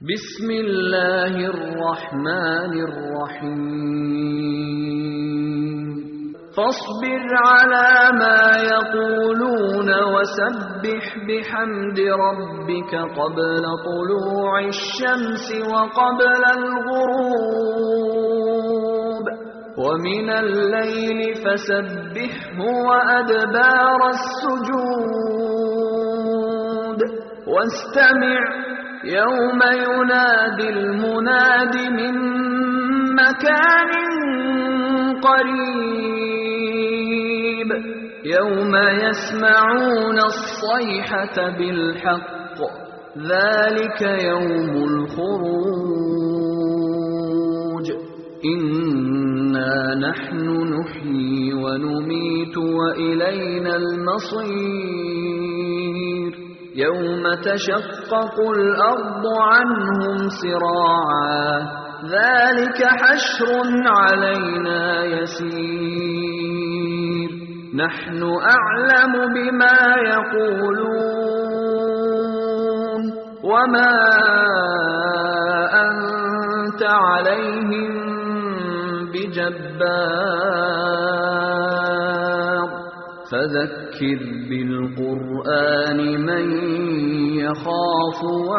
بسم الله الرحمن الرحيم فاصبر على ما يقولون وسبح بحمد ربك قبل طلوع الشمس وقبل الغروب ومن الليل فسبحه وأدبار السجود واستمع يوم ينادي المناد من مكان قريب يوم يسمعون الصيحة بالحق ذلك يوم الخروج إنا نحن نحيي ونميت وإلينا المصير يوم تشقق الأرض عنهم سراعا ذلك حشر علينا يسير نحن أعلم بما يقولون وما أنت عليهم بجبار فذكر بالقرآن من يخاف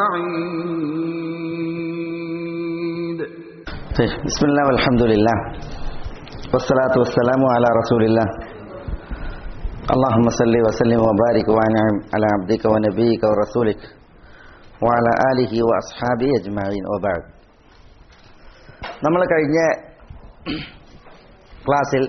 وعيد طيب بسم الله والحمد لله والصلاة والسلام على رسول الله اللهم صل وسلم وبارك وانعم على عبدك ونبيك ورسولك وعلى آله وأصحابه أجمعين وبعد നമ്മൾ കഴിഞ്ഞ ക്ലാസ്സിൽ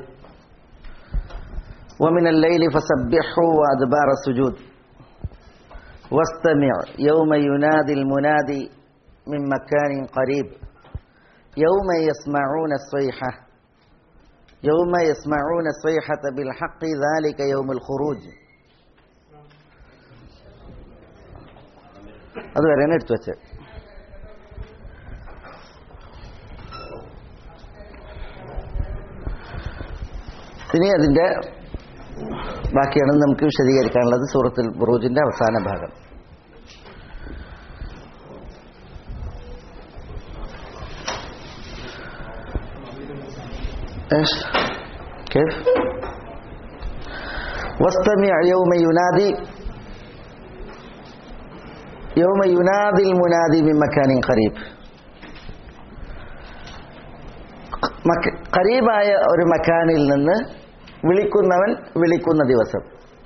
ومن الليل فسبحه وأدبار السجود واستمع يوم ينادي المنادي من مكان قريب يوم يسمعون الصيحة يوم يسمعون الصيحة بالحق ذلك يوم الخروج അതുവരെയാണ് എടുത്തു വെച്ചത് ഇനി അതിന്റെ ബാക്കിയാണ് നമുക്ക് വിശദീകരിക്കാനുള്ളത് സൂറത്തുൽ ബുറൂജിന്റെ അവസാന ഭാഗം ايش كيف واستمع يوم ينادي يوم ينادي المنادي من مكان قريب കരീബായ ഒരു മക്കാനിൽ നിന്ന് വിളിക്കുന്നവൻ വിളിക്കുന്ന ദിവസം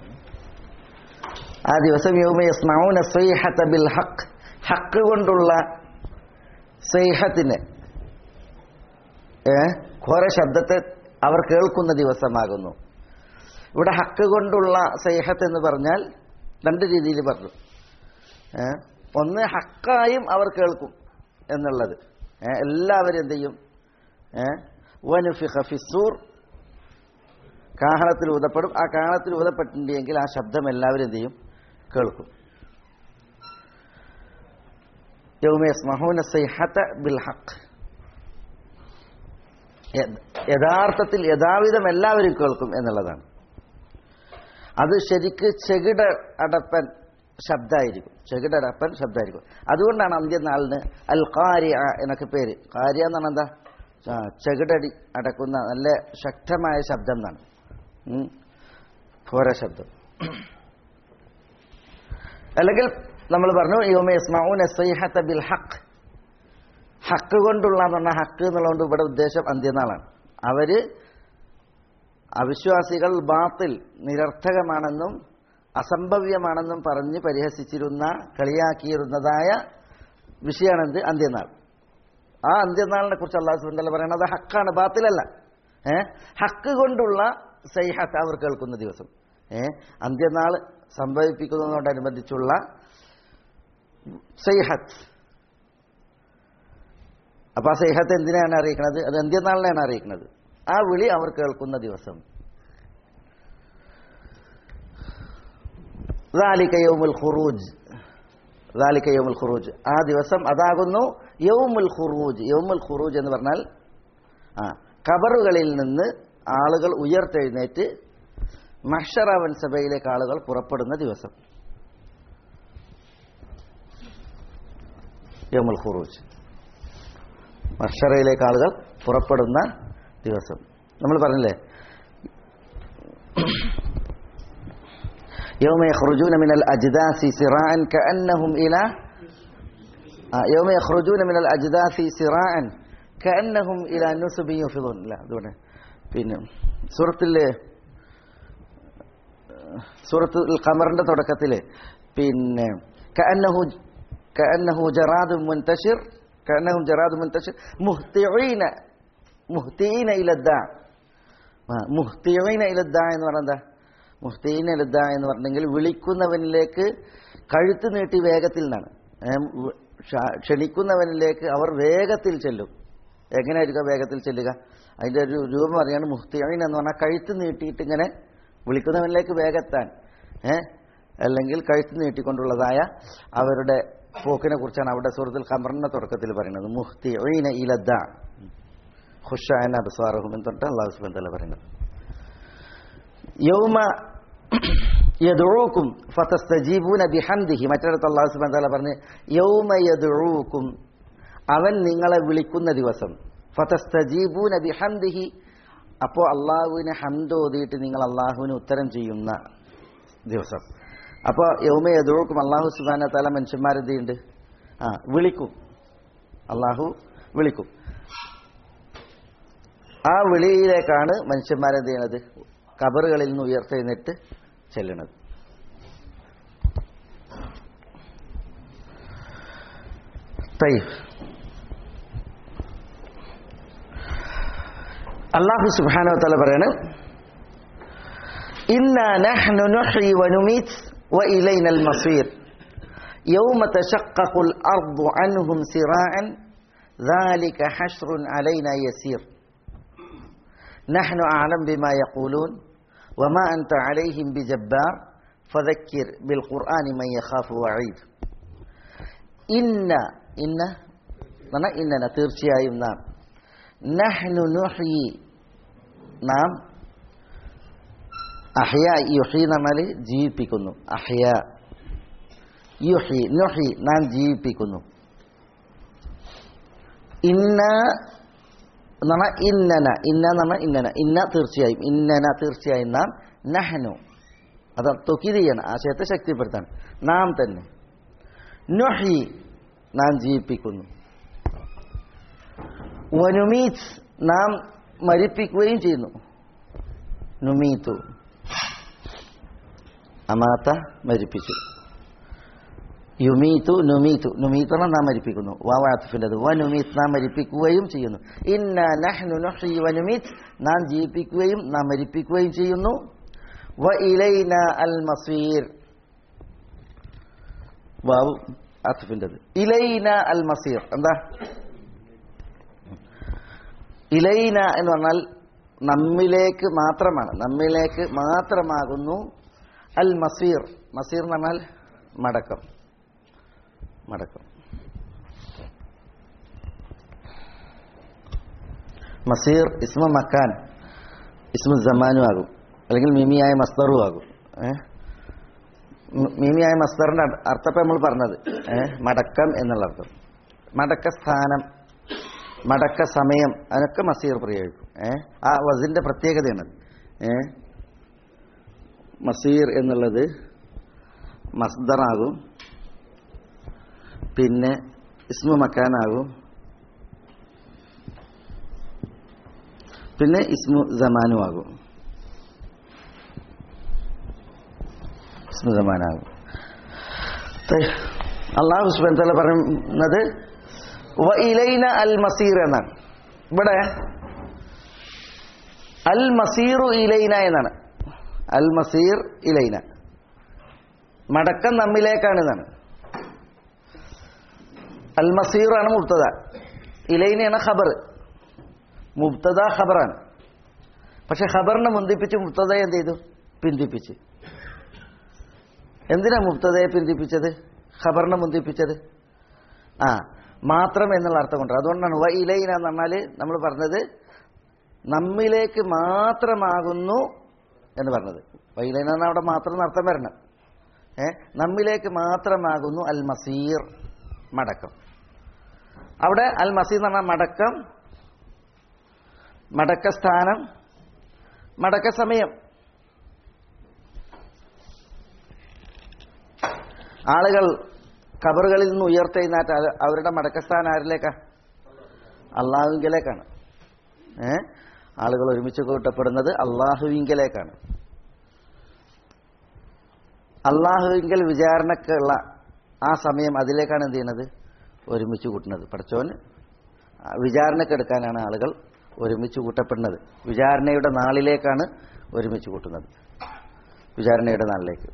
ആ ദിവസം യൗമ യസ്മഊന സൈഹത ബിൽ ഹഖ് ഹക്ക് കൊണ്ടുള്ള സൈഹത്തിന് ഏഹ് ഘോര ശബ്ദത്തെ അവർ കേൾക്കുന്ന ദിവസമാകുന്നു ഇവിടെ ഹക്ക് കൊണ്ടുള്ള സൈഹത്ത് എന്ന് പറഞ്ഞാൽ രണ്ട് രീതിയിൽ പറഞ്ഞു ഒന്ന് ഹക്കായും അവർ കേൾക്കും എന്നുള്ളത് എല്ലാവരും എന്ത് ചെയ്യും ഫിസൂർ കാഹളത്തിൽ ഊതപ്പെടും ആ കാഹളത്തിൽ ഊതപ്പെട്ടിട്ടുണ്ടെങ്കിൽ ആ ശബ്ദം എല്ലാവരും എന്ത് ചെയ്യും കേൾക്കും യൗമ സൈഹത്ത ബിൽ ഹക്ക് യഥാർത്ഥത്തിൽ യഥാവിധം എല്ലാവരും കേൾക്കും എന്നുള്ളതാണ് അത് ശരിക്ക് ചെകിട അടപ്പൻ ശബ്ദമായിരിക്കും ചെകിട അടപ്പൻ ശബ്ദമായിരിക്കും അതുകൊണ്ടാണ് അന്ത്യനാളിന് അൽ കാരിയ എന്നൊക്കെ പേര് കാരിയ എന്നാണ് എന്താ ചെകിടടി അടക്കുന്ന നല്ല ശക്തമായ ശബ്ദം എന്നാണ് ഘോര ശബ്ദം അല്ലെങ്കിൽ നമ്മൾ പറഞ്ഞു യോമ യസ്മഊന സൈഹത്ത ബിൽ ഹക്ക് ഹക്ക് കൊണ്ടുള്ള പറഞ്ഞ ഹക്ക് എന്നുള്ളതുകൊണ്ട് ഇവിടെ ഉദ്ദേശം അന്ത്യനാളാണ് അവര് അവിശ്വാസികൾ ബാത്തിൽ നിരർത്ഥകമാണെന്നും അസംഭവ്യമാണെന്നും പറഞ്ഞ് പരിഹസിച്ചിരുന്ന കളിയാക്കിയിരുന്നതായ വിഷയമാണെന്ത് അന്ത്യനാൾ ആ അന്ത്യനാളിനെ കുറിച്ച് അള്ളാഹു സുബന്ധല്ല പറയണത് ഹക്കാണ് ബാത്തിലല്ല ഏ ഹക്ക് കൊണ്ടുള്ള സൈഹത്ത് അവർ കേൾക്കുന്ന ദിവസം ഏ അന്ത്യനാൾ സംഭവിപ്പിക്കുന്നതിനോടനുബന്ധിച്ചുള്ള സൈഹത്ത് അപ്പൊ ആ സൈഹത്ത് എന്തിനാണ് അറിയിക്കുന്നത് അത് അന്ത്യനാളിനെയാണ് അറിയിക്കുന്നത് ആ വിളി അവർ കേൾക്കുന്ന ദിവസം യൗമുൽ ഖുറൂജ് യൗമുൽ ഖുറൂജ് ആ ദിവസം അതാകുന്നു യൗമുൽ ഖുറൂജ് യൗമുൽ ഖുറൂജ് എന്ന് പറഞ്ഞാൽ ആ കബറുകളിൽ നിന്ന് ആളുകൾ ഉയർത്തെഴുന്നേറ്റ് മഷറവൻ സഭയിലേക്ക് ആളുകൾ പുറപ്പെടുന്ന ദിവസം യോമുൽ ഖുറൂജ് മഷറയിലേക്ക് ആളുകൾ പുറപ്പെടുന്ന ദിവസം നമ്മൾ പറഞ്ഞില്ലേ يوم يخرجون من الأجداث سراعا كأنهم إلى آه يوم يخرجون من الأجداث سراعا كأنهم إلى نسب يفضون لا دون പിന്നെ സൂറത്തിൽ സൂറത്ത് ഖമറിന്റെ തുടക്കത്തിൽ പിന്നെ കഅന്നഹു കഅന്നഹു ജറാദു മുൻതശിർ കഅന്നഹും ജറാദു മുൻതശിർ മുഹ്തിഈന മുഹ്തിഈന ഇലദ്ദാ മുഹ്തിഈന ഇലദ്ദാ എന്ന് പറഞ്ഞാൽ എന്താ മുഹ്തീന ലദ്ദ എന്ന് പറഞ്ഞെങ്കിൽ വിളിക്കുന്നവനിലേക്ക് കഴുത്ത് നീട്ടി വേഗത്തിൽ നിന്നാണ് ഏ, വ- ക്ഷ- ക്ഷണിക്കുന്നവനിലേക്ക് അവർ വേഗത്തിൽ ചെല്ലും എങ്ങനെയായിരിക്കും വേഗത്തിൽ ചെല്ലുക അതിന്റെ ഒരു രൂപം പറയാണ് മുഹ്തീൻ എന്ന് പറഞ്ഞാൽ കഴുത്ത് നീട്ടിയിട്ട് ഇങ്ങനെ വിളിക്കുന്നവനിലേക്ക് വേഗത്താൻ ഏ അല്ലെങ്കിൽ കഴുത്ത് നീട്ടിക്കൊണ്ടുള്ളതായ അവരുടെ പോക്കിനെ കുറിച്ചാണ് അവിടെ സൂറത്തിൽ ഖമറിന്റെ തുടക്കത്തിൽ പറയുന്നത് മുഹ്തീന ഇലദ്ദ ഖുഷാന അബ്സാറഹും എന്ന് തൊട്ട് അള്ളാഹു സുബ്ഹാനഹു വ തആല പറയുന്നത് യൗമ യദുഊക്കും ഫതസ്തജീബൂന ബിഹംദിഹി മറ്റൊരിടത്ത് അല്ലാഹു സുബ്ഹാനഹു വ തആല പറഞ്ഞു യൗമ യദുഊക്കും അവൻ നിങ്ങളെ വിളിക്കുന്ന ദിവസം ഫതസ്തജീബൂന ബിഹംദിഹി അപ്പോൾ അള്ളാഹുവിനെ ഹംദ് ഓതിയിട്ട് നിങ്ങൾ അള്ളാഹുവിന് ഉത്തരം ചെയ്യുന്ന ദിവസം അപ്പോൾ യൗമ യദുഊക്കും അള്ളാഹു സുബ്ഹാനഹു വ തആല മനുഷ്യന്മാരെന്ത് ചെയ്യുന്നുണ്ട് ആ വിളിക്കും അള്ളാഹു വിളിക്കും ആ വിളിയിലേക്കാണ് മനുഷ്യന്മാരെന്ത് ചെയ്യണത് കബറുകളിൽ നിന്ന് ഉയർത്തെഴുന്നേറ്റ് ചെല്ലണത് طيب അള്ളാഹു സുബ്ഹാനഹു വ തആല പറയാണ് ഇന്നാ നഹ്നു നുഹ്യി വനുമീത് وإلينا المصير يوم تشقق الأرض عنهم سراعا ذلك حشر علينا يسير نحن أعلم بما يقولون وما أنت عليهم بجبار فذكر بالقرآن من يخاف وعيد إن إن എന്നാ ഇന്നന തീർച്ചയായും നാം നഹ്നു നുഹ്യി നാം അഹ്യ യുഹി എന്ന് പറഞ്ഞാൽ ജീവിപ്പിക്കുന്നു അഹ്യ യുഹി നുഹി നാം ജീവിപ്പിക്കുന്നു ഇന്ന എന്ന് പറഞ്ഞാൽ ഇന്നന ഇന്ന എന്ന് പറഞ്ഞാൽ ഇന്നന ഇന്ന തീർച്ചയായും ഇന്നന തീർച്ചയായും നാം നഹനു അത് തൊക്കിത് ചെയ്യണം ആശയത്തെ ശക്തിപ്പെടുത്താൻ നാം തന്നെ നുഹി നാം ജീവിപ്പിക്കുന്നു വനുമീത് നാം മരിപ്പിക്കുകയും ചെയ്യുന്നു നുമീത്തു അമാത്ത മരിപ്പിച്ചു യുമീത്തു നുമീത്തു നുമീത്തണ നാം മരിപ്പിക്കുന്നു വാവാത്തിഫിൻ്റെത് വനുമീത്ത് നാം മരിപ്പിക്കുകയും ചെയ്യുന്നു ഇന്ന നഹ്നു നുഹ്യി വനുമീത്ത് നാം ജീവിപ്പിക്കുകയും നാം മരിപ്പിക്കുകയും ചെയ്യുന്നു വ ഇലൈന അൽ മസീർ വാവ് ആത്തിഫിൻ്റെത് ഇലൈന അൽ മസീർ എന്താ ഇലൈന എന്ന് പറഞ്ഞാൽ നമ്മിലേക്ക് മാത്രമാണ് നമ്മിലേക്ക് മാത്രമാകുന്നു അൽ മസീർ മസീർ എന്ന് പറഞ്ഞാൽ മടക്കം മടക്കം മസീർ ഇസ്മ മക്കാൻ ഇസ്മു ജമാനും ആകും അല്ലെങ്കിൽ മീമിയായ മസ്തറും ആകും ഏ? മ- മീമിയായ മസ്തറിന്റെ അർ- അർത്ഥം നമ്മൾ പറഞ്ഞത് ഏ? മടക്കം എന്നുള്ള അർത്ഥം മടക്ക സ്ഥാനം മടക്ക സമയം അതിനൊക്കെ മസീർ പ്രയോഗിക്കും ഏ ആ വസിന്റെ പ്രത്യേകതയാണ് ഏ മസീർ എന്നുള്ളത് മസ്ദറാകും പിന്നെ ഇസ്മു മക്കാനാകും പിന്നെ ഇസ്മു ജമാനും ആകും ഇസ്മു ജമാനാകും ത- അള്ളാഹു സുബാൻ തല പറയുന്നത് വ ഇലൈന അൽ മസീർ എന്നാണ് ഇവിടെ അൽ മസീറു ഇലൈന എന്നാണ് അൽ മസീർ ഇലൈന മടക്കം നമ്മിലേക്കാണ് എന്നാണ് അൽ മസീറാണ് മുബ്തദ ഇലൈനയാണ് ഖബർ മുബ്തദ ഖബറാണ് പക്ഷെ ഖബറിനെ മുന്തിപ്പിച്ച് മുബ്തദയെ എന്ത് ചെയ്തു പിന്തിപ്പിച്ച് എന്തിനാ മുബ്തദയെ പിന്തിപ്പിച്ചത് ഖബറിനെ മുന്തിപ്പിച്ചത് ആ മാത്രം എന്നുള്ള അർത്ഥം കൊണ്ട് അതുകൊണ്ടാണ് വ ഇലൈന എന്ന് പറഞ്ഞാൽ നമ്മൾ പറഞ്ഞത് നമ്മിലേക്ക് മാത്രമാകുന്നു എന്ന് പറഞ്ഞത് വൈലൈന എന്ന് അവിടെ മാത്രം എന്ന് അർത്ഥം വരണം ഏ നമ്മിലേക്ക് മാത്രമാകുന്നു അൽ മസീർ മടക്കം അവിടെ അൽ മസീദ് എന്ന് പറഞ്ഞാൽ മടക്കം മടക്ക സ്ഥാനം മടക്ക സമയം ആളുകൾ കബറുകളിൽ നിന്ന് ഉയർത്തെഴുന്നേറ്റ അവരുടെ മടക്കസ്ഥാനം ആരിലേക്കാ അള്ളാഹുവിങ്കലേക്കാണ് ഏ ആളുകൾ ഒരുമിച്ച് കൂട്ടപ്പെടുന്നത് അള്ളാഹുവിങ്കലേക്കാണ് അള്ളാഹുവിങ്കൽ വിചാരണക്കുള്ള ആ സമയം അതിലേക്കാണ് എന്ത് ചെയ്യുന്നത് ഒരുമിച്ച് കൂട്ടുന്നത് പഠിച്ചോന് വിചാരണക്കെടുക്കാനാണ് ആളുകൾ ഒരുമിച്ച് കൂട്ടപ്പെടുന്നത് വിചാരണയുടെ നാളിലേക്കാണ് ഒരുമിച്ച് കൂട്ടുന്നത് വിചാരണയുടെ നാളിലേക്ക്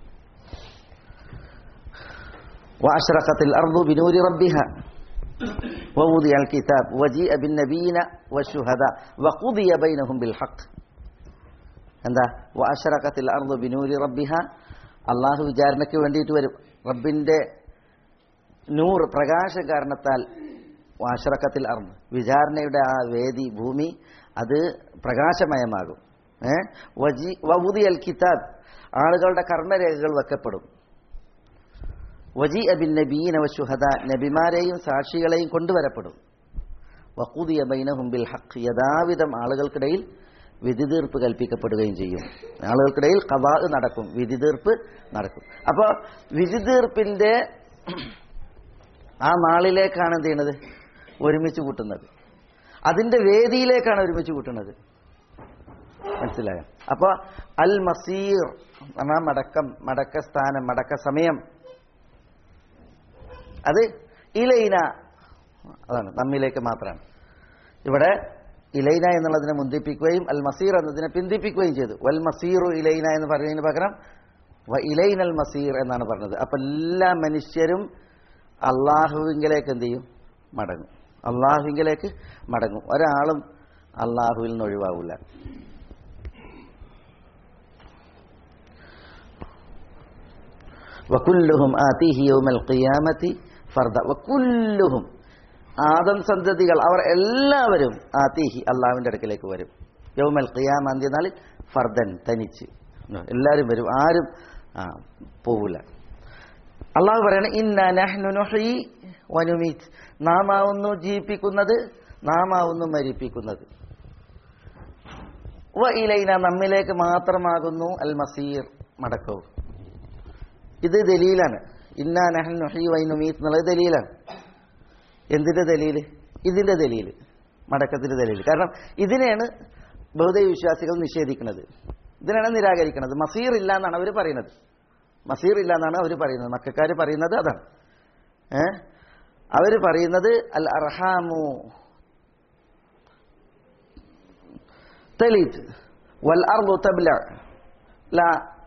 وأشرقت الأرض بنور ربها ووضع الكتاب وجيء بالنبيين والشهداء وقضي بينهم بالحق എന്താ വാശറക്കത്തിൽ അർദ് ബിനൂരി റബ്ബിഹ അള്ളാഹു വിചാരണയ്ക്ക് വേണ്ടിയിട്ട് വരും റബ്ബിന്റെ നൂർ പ്രകാശ കാരണത്താൽ വാശറക്കത്തിൽ അർദ് വിചാരണയുടെ ആ വേദി ഭൂമി അത് പ്രകാശമയമാകും ഏ വജി വവുദി അൽ കിതാബ് ആളുകളുടെ കർമ്മരേഖകൾ വെക്കപ്പെടും വജി അബിൻ നബീന വശുഹദ നബിമാരെയും സാക്ഷികളെയും കൊണ്ടുവരപ്പെടും വഖൂദിയ ബൈനഹും ബിൽ ഹഖ് യഥാവിധം ആളുകൾക്കിടയിൽ വിധി തീർപ്പ് കൽപ്പിക്കപ്പെടുകയും ചെയ്യും ആളുകൾക്കിടയിൽ കവാ നടക്കും വിധി തീർപ്പ് നടക്കും അപ്പോൾ വിധി തീർപ്പിന്റെ ആ നാളിലേക്കാണ് എന്ത് ചെയ്യുന്നത് ഒരുമിച്ച് കൂട്ടുന്നത് അതിന്റെ വേദിയിലേക്കാണ് ഒരുമിച്ച് കൂട്ടുന്നത് മനസ്സിലായോ അപ്പോൾ അൽ മസീർ എന്നാ മടക്കം മടക്ക സ്ഥാനം മടക്ക സമയം അത് ഇലൈന അതാണ് നമ്മിലേക്ക് മാത്രമാണ് ഇവിടെ ഇലൈന എന്നുള്ളതിനെ മുന്തിപ്പിക്കുകയും അൽ മസീർ എന്നതിനെ പിന്തിപ്പിക്കുകയും ചെയ്തു വൽ മസീറു ഇലൈന എന്ന് പറയുന്നതിന് പകരം വ ഇലൈൻ അൽ മസീർ എന്നാണ് പറഞ്ഞത് അപ്പൊ എല്ലാ മനുഷ്യരും അള്ളാഹുവിങ്കിലേക്ക് എന്ത് ചെയ്യും മടങ്ങും അള്ളാഹുവിങ്കിലേക്ക് മടങ്ങും ഒരാളും അള്ളാഹുവിൽ നിന്ന് ഒഴിവാകില്ല വക്കുല്ലുഹും ആതിഹി യൗമൽ ഖിയാമത്തി ഫർദ വക്കുല്ലുഹും ആദം സന്തതികൾ അവർ എല്ലാവരും ആതിഹി അള്ളാഹുവിന്റെ അടുക്കലേക്ക് വരും യൗമൽ ഖിയാമ അന്ത്യനാളിൽ ഫർദൻ തനിച്ച് എല്ലാവരും വരും ആരും ആ പോവില്ല അള്ളാഹു പറയണ ഇന്ന നഹ്നു നുഹീ വനുമീത് നാം ആവുന്നു ജീവിപ്പിക്കുന്നത് നാം ആവുന്നു മരിപ്പിക്കുന്നത് വ ഇലൈന നമ്മിലേക്ക് മാത്രമാകുന്നു അൽ മസീർ മടക്കവും ഇത് ദലീലാണ് ഇന്നാ നഹൻ നുഹി വൈനുമീത്ത് എന്നുള്ളത് ദലീലാണ് എന്തിന്റെ ദലീല് ഇതിന്റെ ദലീല് മടക്കത്തിന്റെ ദലീല് കാരണം ഇതിനെയാണ് ബൗദ്ധ വിശ്വാസികൾ നിഷേധിക്കുന്നത് ഇതിനാണ് നിരാകരിക്കുന്നത് മസീർ ഇല്ല എന്നാണ് അവർ പറയുന്നത് മസീർ ഇല്ല എന്നാണ് അവർ പറയുന്നത് മക്കാർ പറയുന്നത് അതാണ് ഏ അവർ പറയുന്നത് അൽ അർഹാമു തലീത് വൽ അർദു തബ്ല ലാ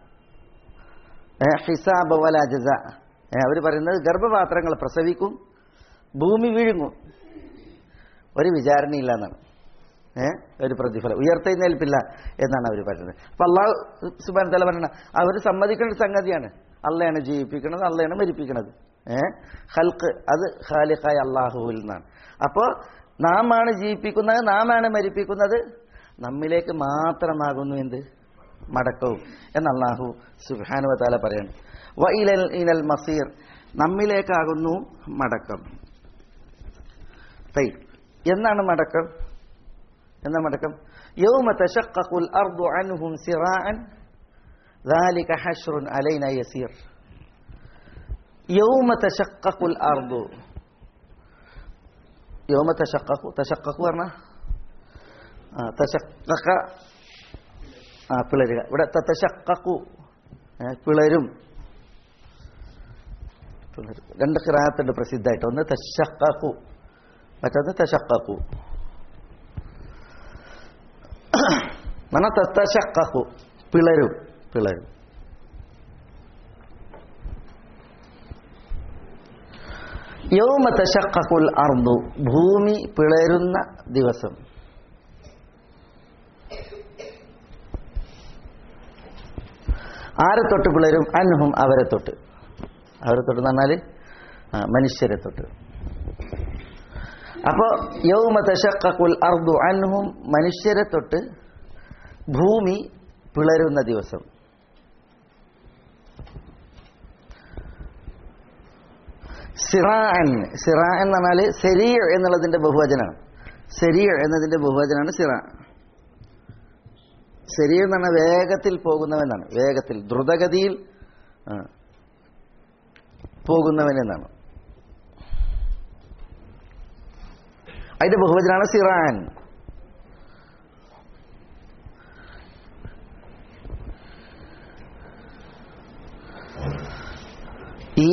ഹിസാബ വല ജസ അവർ പറയുന്നത് ഗർഭപാത്രങ്ങൾ പ്രസവിക്കും ഭൂമി വിഴുങ്ങും ഒരു വിചാരണയില്ല എന്നാണ് ഏഹ് ഒരു പ്രതിഫലം ഉയർത്തെഴുന്നേൽപ്പില്ല എന്നാണ് അവർ പറയുന്നത് അപ്പൊ അള്ളാഹു സുബാൻ തല പറയുന്നത് അവർ സമ്മതിക്കേണ്ട ഒരു സംഗതിയാണ് അള്ളയാണ് ജീവിപ്പിക്കുന്നത് അള്ളയാണ് മരിപ്പിക്കുന്നത് ഏഹ് ഹൽക്ക് അത് ഖാലിഖായ അള്ളാഹുവിൽ നിന്നാണ് അപ്പോൾ നാം ആണ് ജീവിപ്പിക്കുന്നത് നാം ആണ് മരിപ്പിക്കുന്നത് നമ്മിലേക്ക് മാത്രമാകുന്നു എന്ത് മടക്കവും എന്ന് അള്ളാഹു സുഹാനുവ താല പറയാണ് വ ഇലൽ ഇനൽ മസീർ നമ്മിലേക്കാകുന്നു മടക്കം തൈ എന്നാണ് മടക്കം എന്നാ മടക്കം യൗമ തശഖഖുൽ അർദു അൻഹും സിറാഅൻ ذلك حشر علينا يسير يوم تشقق الأرض يوم تشقق تشقق പറഞ്ഞ തശക്കക്ക ആ പിളരുക ഇവിടെ തശക്കക്കു പിളരും പിളരും രണ്ട് ഖിറാത്തുണ്ട് പ്രസിദ്ധമായിട്ട് ഒന്ന് തശക്കു മറ്റൊന്ന് തശക്കു മന തശക്കു പിളരും പിളരും യൗമ തശക്കക്കുൽ അർദു ഭൂമി പിളരുന്ന ദിവസം ആരെ തൊട്ട് പിളരും അൻഹും അവരെ തൊട്ട് അവരെ തൊട്ട് എന്ന് പറഞ്ഞാൽ മനുഷ്യരെ തൊട്ട് അപ്പോൾ യൗമ തശക്കുൽ അർദു അൻഹും മനുഷ്യരെ തൊട്ട് ഭൂമി പിളരുന്ന ദിവസം സിറാൻ സിറാ എന്ന് പറഞ്ഞാൽ സെരീ എന്നുള്ളതിന്റെ ബഹുവചനാണ് സെരീ എന്നതിന്റെ ബഹുവചനാണ് സിറ സെരീ എന്ന് പറഞ്ഞാൽ വേഗത്തിൽ പോകുന്നവനാണ് വേഗത്തിൽ ദ്രുതഗതിയിൽ ആ, പോകുന്നവൻ എന്നാണ് അതിന്റെ ബഹുവചനാണ് സിറാൻ ഈ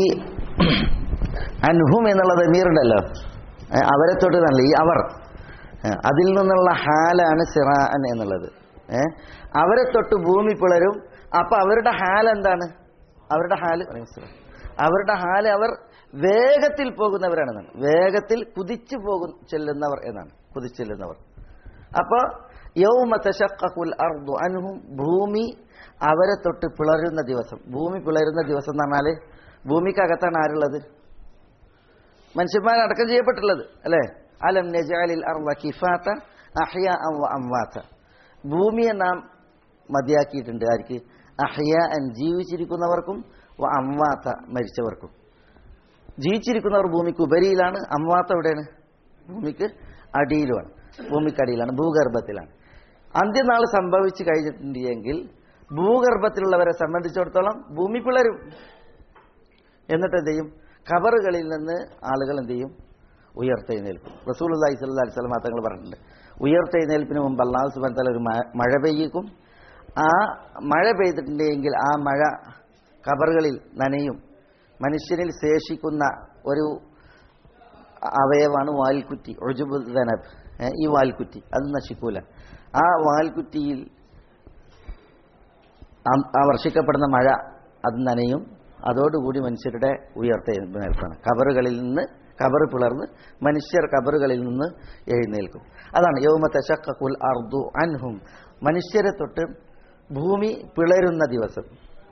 അൻഹും എന്നുള്ള ദമീറുണ്ടല്ലോ ഏ, അവരെ തൊട്ട് നല്ല ഈ അവർ ഏ, അതിൽ നിന്നുള്ള ഹാലാണ് സിറാൻ എന്നുള്ളത് ഏ അവരെ തൊട്ട് ഭൂമി പിളരും അപ്പൊ അവരുടെ ഹാൽ എന്താണ് അവരുടെ ഹാല് അവരുടെ ഹാല് അവർ വേഗത്തിൽ പോകുന്നവരാണെന്നാണ് വേഗത്തിൽ കുതിച്ചു പോകും ചെല്ലുന്നവർ എന്നാണ് കുതിച്ചു ചെല്ലുന്നവർ അപ്പൊ യൗമ തശഖഖുൽ അർദു അൻഹും ഭൂമി അവരെ തൊട്ട് പിളരുന്ന ദിവസം ഭൂമി പിളരുന്ന ദിവസം എന്ന് പറഞ്ഞാല് ഭൂമിക്കകത്താണ് ആരുള്ളത് മനുഷ്യന്മാർ അടക്കം ചെയ്യപ്പെട്ടുള്ളത് അല്ലേ അലം നജാലിൽ അർള കിഫാത്ത അഹ്യ അംവാത്ത ഭൂമിയെ നാം മതിയാക്കിയിട്ടുണ്ട് ആർക്ക് അഹ്യ അൻ ജീവിച്ചിരിക്കുന്നവർക്കും വ അംവാത്ത മരിച്ചവർക്കും ജീവിച്ചിരിക്കുന്നവർ ഭൂമിക്ക് ഉപരിയിലാണ് അംവാത്ത എവിടെയാണ് ഭൂമിക്ക് അടിയിലുമാണ് ഭൂമിക്കടിയിലാണ് ഭൂഗർഭത്തിലാണ് അന്ത്യനാൾ സംഭവിച്ചു കഴിഞ്ഞിട്ടുണ്ട് എങ്കിൽ ഭൂഗർഭത്തിലുള്ളവരെ സംബന്ധിച്ചിടത്തോളം ഭൂമി പിളരും എന്നിട്ട് എന്ത് ചെയ്യും ഖബറുകളിൽ നിന്ന് ആളുകൾ എന്ത് ചെയ്യും ഉയർത്തെഴുന്നേൽക്കും റസൂൽ അള്ളാഹി സ്വല്ലാ അലൈഹി സ്വലം തങ്ങൾ പറഞ്ഞിട്ടുണ്ട് ഉയർത്തെഴുന്നേൽപ്പിന് മുമ്പ് അള്ളാഹു സുബാൻ തല ഒരു മ- മഴ പെയ്യിക്കും ആ മഴ പെയ്തിട്ടുണ്ടെങ്കിൽ ആ മഴ ഖബറുകളിൽ നനയും മനുഷ്യനിൽ ശേഷിക്കുന്ന ഒരു അവയവാണ് വാൽക്കുറ്റി ഒഴുബുദനബ് ഈ വാൽക്കുറ്റി അത് നശിക്കൂല ആ വാൽക്കുറ്റിയിൽ ആ- ആ വർഷിക്കപ്പെടുന്ന മഴ അത് നനയും അതോടുകൂടി മനുഷ്യരുടെ ഉയർത്തെഴുന്നേൽപ്പാണ് കബറുകളിൽ നിന്ന് കബറ് പിളർന്ന് മനുഷ്യർ കബറുകളിൽ നിന്ന് എഴുന്നേൽക്കും അതാണ് യൗമ തശക്കുൽ അർദു അൻഹും മനുഷ്യരെ തൊട്ട് ഭൂമി പിളരുന്ന ദിവസം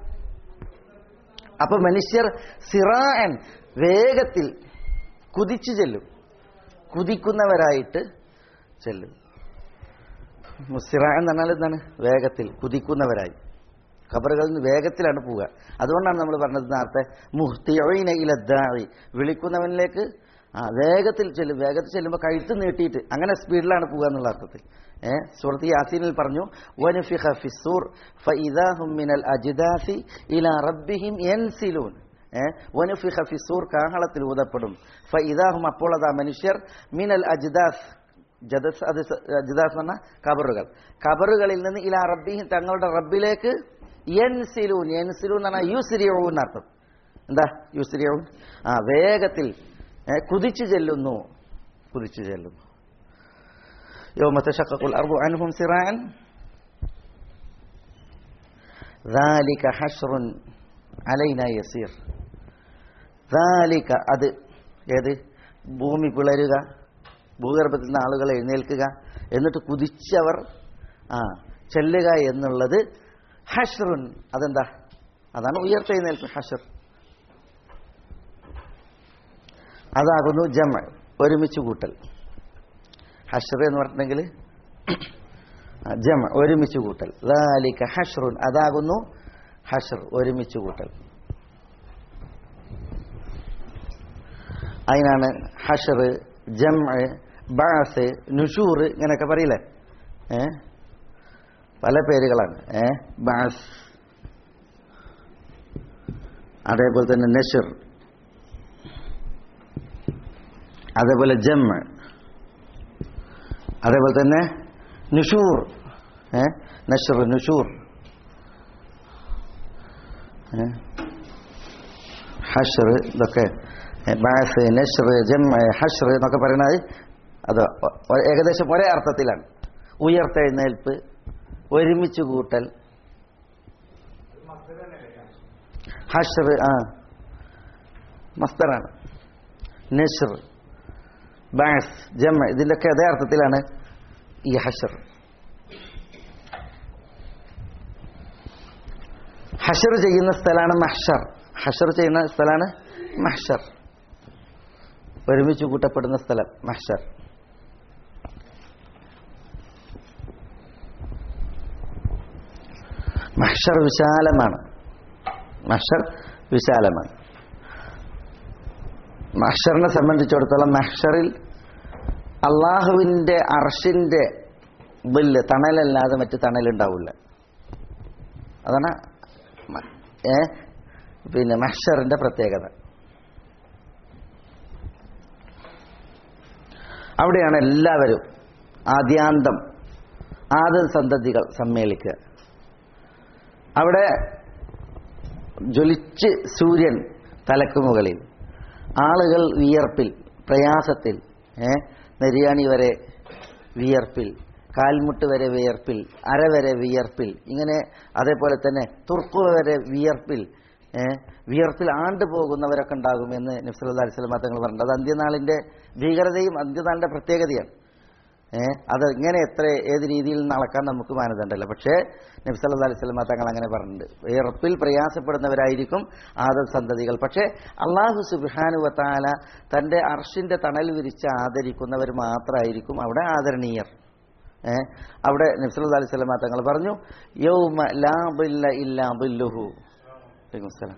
അപ്പൊ മനുഷ്യർ സിറാൻ വേഗത്തിൽ കുതിച്ചു ചെല്ലും കുതിക്കുന്നവരായിട്ട് ചെല്ലും സിറ എന്ന് പറഞ്ഞാൽ എന്താണ് വേഗത്തിൽ കുതിക്കുന്നവരായി ഖബറുകളിൽ നിന്ന് വേഗത്തിലാണ് പോവുക അതുകൊണ്ടാണ് നമ്മൾ പറഞ്ഞത് നേരത്തെ മുഹ്തിയൊയിന ഇലദ്ദാഴി വിളിക്കുന്നവനിലേക്ക് ആ വേഗത്തിൽ ചെല്ലും വേഗത്തിൽ ചെല്ലുമ്പോൾ കഴുത്ത് നീട്ടിയിട്ട് അങ്ങനെ സ്പീഡിലാണ് പോവുക എന്നുള്ള അർത്ഥത്തിൽ ഏഹ് സുഹൃത്ത് യാസീനിൽ പറഞ്ഞു വനുഫിഖ ഫിസ്സൂർ ഫഇദാഹും മിനൽ അജ്ദാസി ഇലാ റബ്ബിഹിം യൻസിലൂൻ ഏഹ് വനുഫിഖ ഫിസ്സൂർ കാഹളത്തിൽ ഊതപ്പെടും ഫഇദാഹും അപ്പോൾ അതാ മനുഷ്യർ മിനൽ അജ്ദാസ് ജദസ് അത് സ- ജദാസ് എന്ന് പറഞ്ഞാൽ കബറുകൾ കബറുകളിൽ നിന്ന് ഇലാ റബ്ബിഹിം തങ്ങളുടെ റബ്ബിലേക്ക് യൻസിലൂൻ യൻസിലൂൻ എന്ന് പറഞ്ഞാൽ യുസ്രിയൂൻ അർത്ഥം എന്താ യുസ്രിയൂൻ ആ വേഗത്തിൽ ഏ, കുതിച്ചു ചെല്ലുന്നു കുതിച്ചു ചെല്ലുന്നു يوم تشقق الأرض عنهم سراعا ذلك حشر علينا يسير ذلك അത് ഏത് ഭൂമി പിളരുക ഭൂഗർഭത്തിൽ നിന്ന് ആളുകൾ എഴുന്നേൽക്കുക എന്നിട്ട് കുതിച്ചവർ ആ ചെല്ലുക എന്നുള്ളത് ഹഷ്റുൻ അതെന്താ അതാണ് ഉയർത്തെഴുന്നേൽപ്പ് ഹഷർ അതാകുന്നു ജമ ഒരുമിച്ച് കൂട്ടൽ ഹഷർ എന്ന് പറഞ്ഞിട്ടുണ്ടെങ്കിൽ ജമ ഒരുമിച്ച് കൂട്ടൽ ലാലിക ഹഷ്റുൻ അതാകുന്നു ഹഷർ ഒരുമിച്ച് കൂട്ടൽ അതിനാണ് ഹഷർ ജം ബാസ് നുഷൂർ ഇങ്ങനെയൊക്കെ പറയില്ലേ ഏ പല പേരുകളാണ് ഏ ബാസ് അതേപോലെ തന്നെ നഷർ അതേപോലെ ജം അതേപോലെ തന്നെ നുഷൂർ ഏ നഷർ നുഷൂർ ഏ ഹഷർ ഇതൊക്കെ ഏ, ബാസ് നഷർ ജം ഹഷർ എന്നൊക്കെ പറയുന്നത് അത് ഒ- ഒ- ഏകദേശം ഒരേ അർത്ഥത്തിലാണ് ഉയർത്തെഴുന്നേൽപ്പ് ഒരുമിച്ച് കൂട്ടൽ ഹഷർ ആ മസ്തറാണ് നഷർ ബാസ് ജം ഇതിൻ്റെയൊക്കെ അതേ അർത്ഥത്തിലാണ് ഈ ഹഷർ ഹഷർ ചെയ്യുന്ന സ്ഥലമാണ് മഹ്ഷർ ഹഷർ ചെയ്യുന്ന സ്ഥലമാണ് മഹ്ഷർ ഒരുമിച്ച് കൂട്ടപ്പെടുന്ന സ്ഥലം മഹ്ഷർ മഹ്ഷർ വിശാലമാണ് മഹ്ഷർ വിശാലമാണ് മഹ്ഷറിനെ സംബന്ധിച്ചിടത്തോളം മഹ്ഷറിൽ അള്ളാഹുവിൻ്റെ അർഷിൻ്റെ ബില്ല് തണലല്ലാതെ മറ്റ് തണലുണ്ടാവില്ല അതാണ് മ- ഏ പിന്നെ മഹ്ഷറിന്റെ പ്രത്യേകത അവിടെയാണ് എല്ലാവരും ആദ്യാന്തം ആദ്യ സന്തതികൾ സമ്മേളിക്കുക അവിടെ ജ്വലിച്ച് സൂര്യൻ തലക്ക് മുകളിൽ ആളുകൾ വിയർപ്പിൽ പ്രയാസത്തിൽ ഏ നെരിയാണി വരെ വിയർപ്പിൽ കാൽമുട്ട് വരെ വിയർപ്പിൽ അര വരെ വിയർപ്പിൽ ഇങ്ങനെ അതേപോലെ തന്നെ തുർക്കുവ വരെ വിയർപ്പിൽ ഏ വിയർപ്പിൽ ആണ്ടു പോകുന്നവരൊക്കെ ഉണ്ടാകുമെന്ന് നബ്സല്ലാ അലിസ്ലാം തങ്ങൾ പറഞ്ഞത് അത് അന്ത്യനാളിന്റെ ഭീകരതയും അന്ത്യനാളിന്റെ പ്രത്യേകതയാണ് ഏ അത് ഇങ്ങനെ എത്ര ഏത് രീതിയിൽ നിന്ന് അളക്കാൻ നമുക്ക് മാനദണ്ഡമല്ല പക്ഷേ നബ്സല്ലാ അലൈഹി സ്വലമ തങ്ങൾ അങ്ങനെ പറഞ്ഞിട്ടുണ്ട് വിയർപ്പിൽ പ്രയാസപ്പെടുന്നവരായിരിക്കും ആദം സന്തതികൾ പക്ഷേ അള്ളാഹു സുബാനുവത്താല തന്റെ അർഷിന്റെ തണൽ വിരിച്ച് ആദരിക്കുന്നവർ മാത്രമായിരിക്കും അവിടെ ആദരണീയർ ഏ അവിടെ നബ്സല്ലാ അലൈഹി സ്വലമ തങ്ങൾ പറഞ്ഞു യൗമ ലാ ബില്ല ഇല്ലാ ബില്ലുഹു വലൈക്കും സ്സലാം.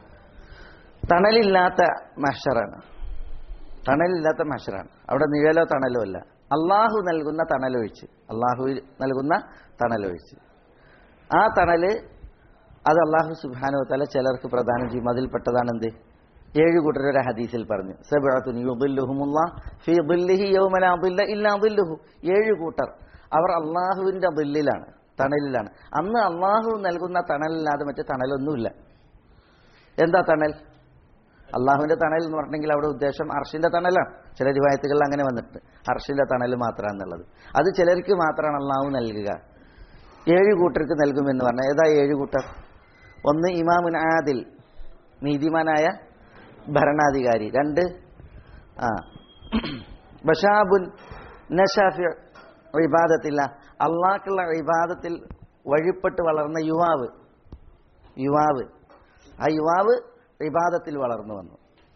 തണലില്ലാത്ത മഷറാണ് തണലില്ലാത്ത മഷറാണ് അവിടെ നിഴലോ തണലോ അല്ല അള്ളാഹു നൽകുന്ന തണലൊഴിച്ച് അള്ളാഹു നൽകുന്ന തണലൊഴിച്ച് ആ തണല് അത് അള്ളാഹു സുബാനോ തല ചിലർക്ക് പ്രദാനം ചെയ്യും അതിൽപ്പെട്ടതാണ് എന്ത് ഏഴ് കൂട്ടർ ഒരു ഹദീസിൽ പറഞ്ഞു സബഅത്തുൻ യുദില്ലുഹുമുല്ലാ ഫീ ദില്ലിഹി യൗമ ലാ ദില്ല ഇല്ലാ ദില്ലുഹു ഏഴ് കൂട്ടർ അവർ അള്ളാഹുവിന്റെ ദില്ലിലാണ് തണലിലാണ് അന്ന് അള്ളാഹു നൽകുന്ന തണലില്ലാതെ മറ്റു തണലൊന്നുമില്ല എന്താ തണൽ അള്ളാഹുവിന്റെ തണൽ എന്ന് പറഞ്ഞെങ്കിൽ അവിടെ ഉദ്ദേശം അർഷിന്റെ തണലാണ് ചില രൂപായത്തുകളിൽ അങ്ങനെ വന്നിട്ടുണ്ട് അർഷിന്റെ തണൽ മാത്രമാണെന്നുള്ളത് അത് ചിലർക്ക് മാത്രമാണ് അള്ളാഹു നൽകുക ഏഴ് കൂട്ടർക്ക് നൽകുമെന്ന് പറഞ്ഞാൽ ഏതാ ഏഴ് കൂട്ടർ ഒന്ന് ഇമാമുൻ ആദിൽ നീതിമാനായ ഭരണാധികാരി രണ്ട് ആ ബഷാബുൻ നഷാഫി ഇബാദത്തില്ല അള്ളാഹ്ക്കുള്ള ഇബാദത്തിൽ വഴിപ്പെട്ട് വളർന്ന യുവാവ് യുവാവ് ആ യുവാവ് ഇബാദത്തിൽ വളർന്നു വന്നു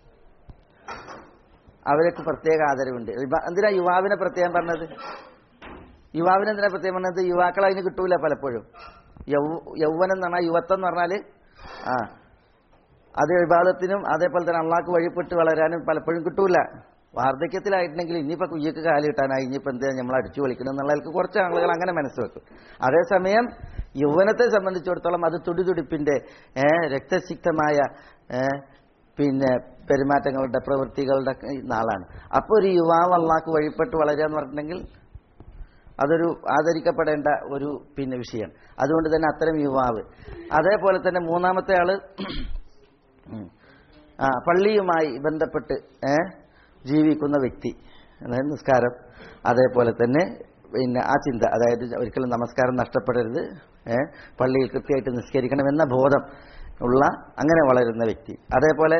അവർക്ക് പ്രത്യേക ആദരവുണ്ട് ഇബ- എന്തിനാ യുവാവിനെ പ്രത്യേകം പറഞ്ഞത് യുവാവിനെ എന്തിനാ പ്രത്യേകം പറഞ്ഞത് യുവാക്കൾ അതിന് കിട്ടൂല പലപ്പോഴും യൗ- യൗവനം എന്ന് പറഞ്ഞാൽ യുവത്വം എന്ന് പറഞ്ഞാല് ആ അത് വിവാദത്തിനും അതേപോലെ തന്നെ അള്ളാഹ്ക്ക് വഴിപ്പെട്ട് വളരാനും പലപ്പോഴും കിട്ടൂല വാർദ്ധക്യത്തിലായിട്ടുണ്ടെങ്കിൽ ഇനിയിപ്പോ കുയ്യക്ക് കാല് കിട്ടാനായി ഇനിയിപ്പോ എന്തിനാ നമ്മൾ അടിച്ചു വലിക്കണം എന്നുള്ളതിൽ കുറച്ച് ആളുകൾ അങ്ങനെ മനസ്സ് വെക്കും അതേസമയം യൗവനത്തെ സംബന്ധിച്ചിടത്തോളം അത് തുടിതുടിപ്പിന്റെ ഏ, രക്തസിക്തമായ ഏ, പിന്നെ പെരുമാറ്റങ്ങളുടെ പ്രവൃത്തികളുടെ നാളാണ് അപ്പോൾ ഒരു യുവാവ് അള്ളാഹ്ക്ക് വഴിപ്പെട്ട് വളരുക എന്ന് പറഞ്ഞിട്ടുണ്ടെങ്കിൽ അതൊരു ആദരിക്കപ്പെടേണ്ട ഒരു പിന്നെ വിഷയമാണ് അതുകൊണ്ട് തന്നെ അത്തരം യുവാവ് അതേപോലെ തന്നെ മൂന്നാമത്തെ ആള് ഉം. ആ പള്ളിയുമായി ബന്ധപ്പെട്ട് ഏ, ജീവിക്കുന്ന വ്യക്തി അതായത് നിസ്കാരം അതേപോലെ തന്നെ പിന്നെ ആ ചിന്ത അതായത് ഒരിക്കലും നമസ്കാരം നഷ്ടപ്പെടരുത് ഏ, പള്ളിയിൽ കൃത്യമായിട്ട് നിസ്കരിക്കണം എന്ന ബോധം ഉള്ള അങ്ങനെ വളരുന്ന വ്യക്തി അതേപോലെ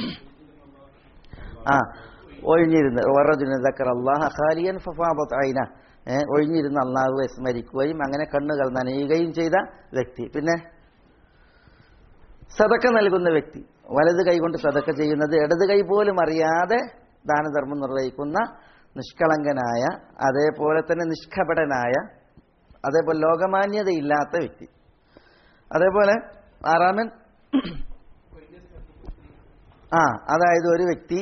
ആ ഒഴിഞ്ഞിരുന്ന് വറജുന ദക്കർ അള്ളാഹ ഖാലിയൻ ഫഫാബത്ത് ഐന ഏ, ഒഴിഞ്ഞിരുന്ന് അള്ളാഹുവെ സ്മരിക്കുകയും അങ്ങനെ കണ്ണുകൾ നനയുകയും ചെയ്ത വ്യക്തി പിന്നെ സതക്ക നൽകുന്ന വ്യക്തി വലത് കൈകൊണ്ട് സതക്ക ചെയ്യുന്നത് ഇടത് കൈ പോലും അറിയാതെ ദാനധർമ്മം നിർവഹിക്കുന്ന നിഷ്കളങ്കനായ അതേപോലെ തന്നെ നിഷ്കപടനായ അതേപോലെ ലോകമാന്യതയില്ലാത്ത വ്യക്തി അതേപോലെ ആറാമൻ ആ അതായത് ഒരു വ്യക്തി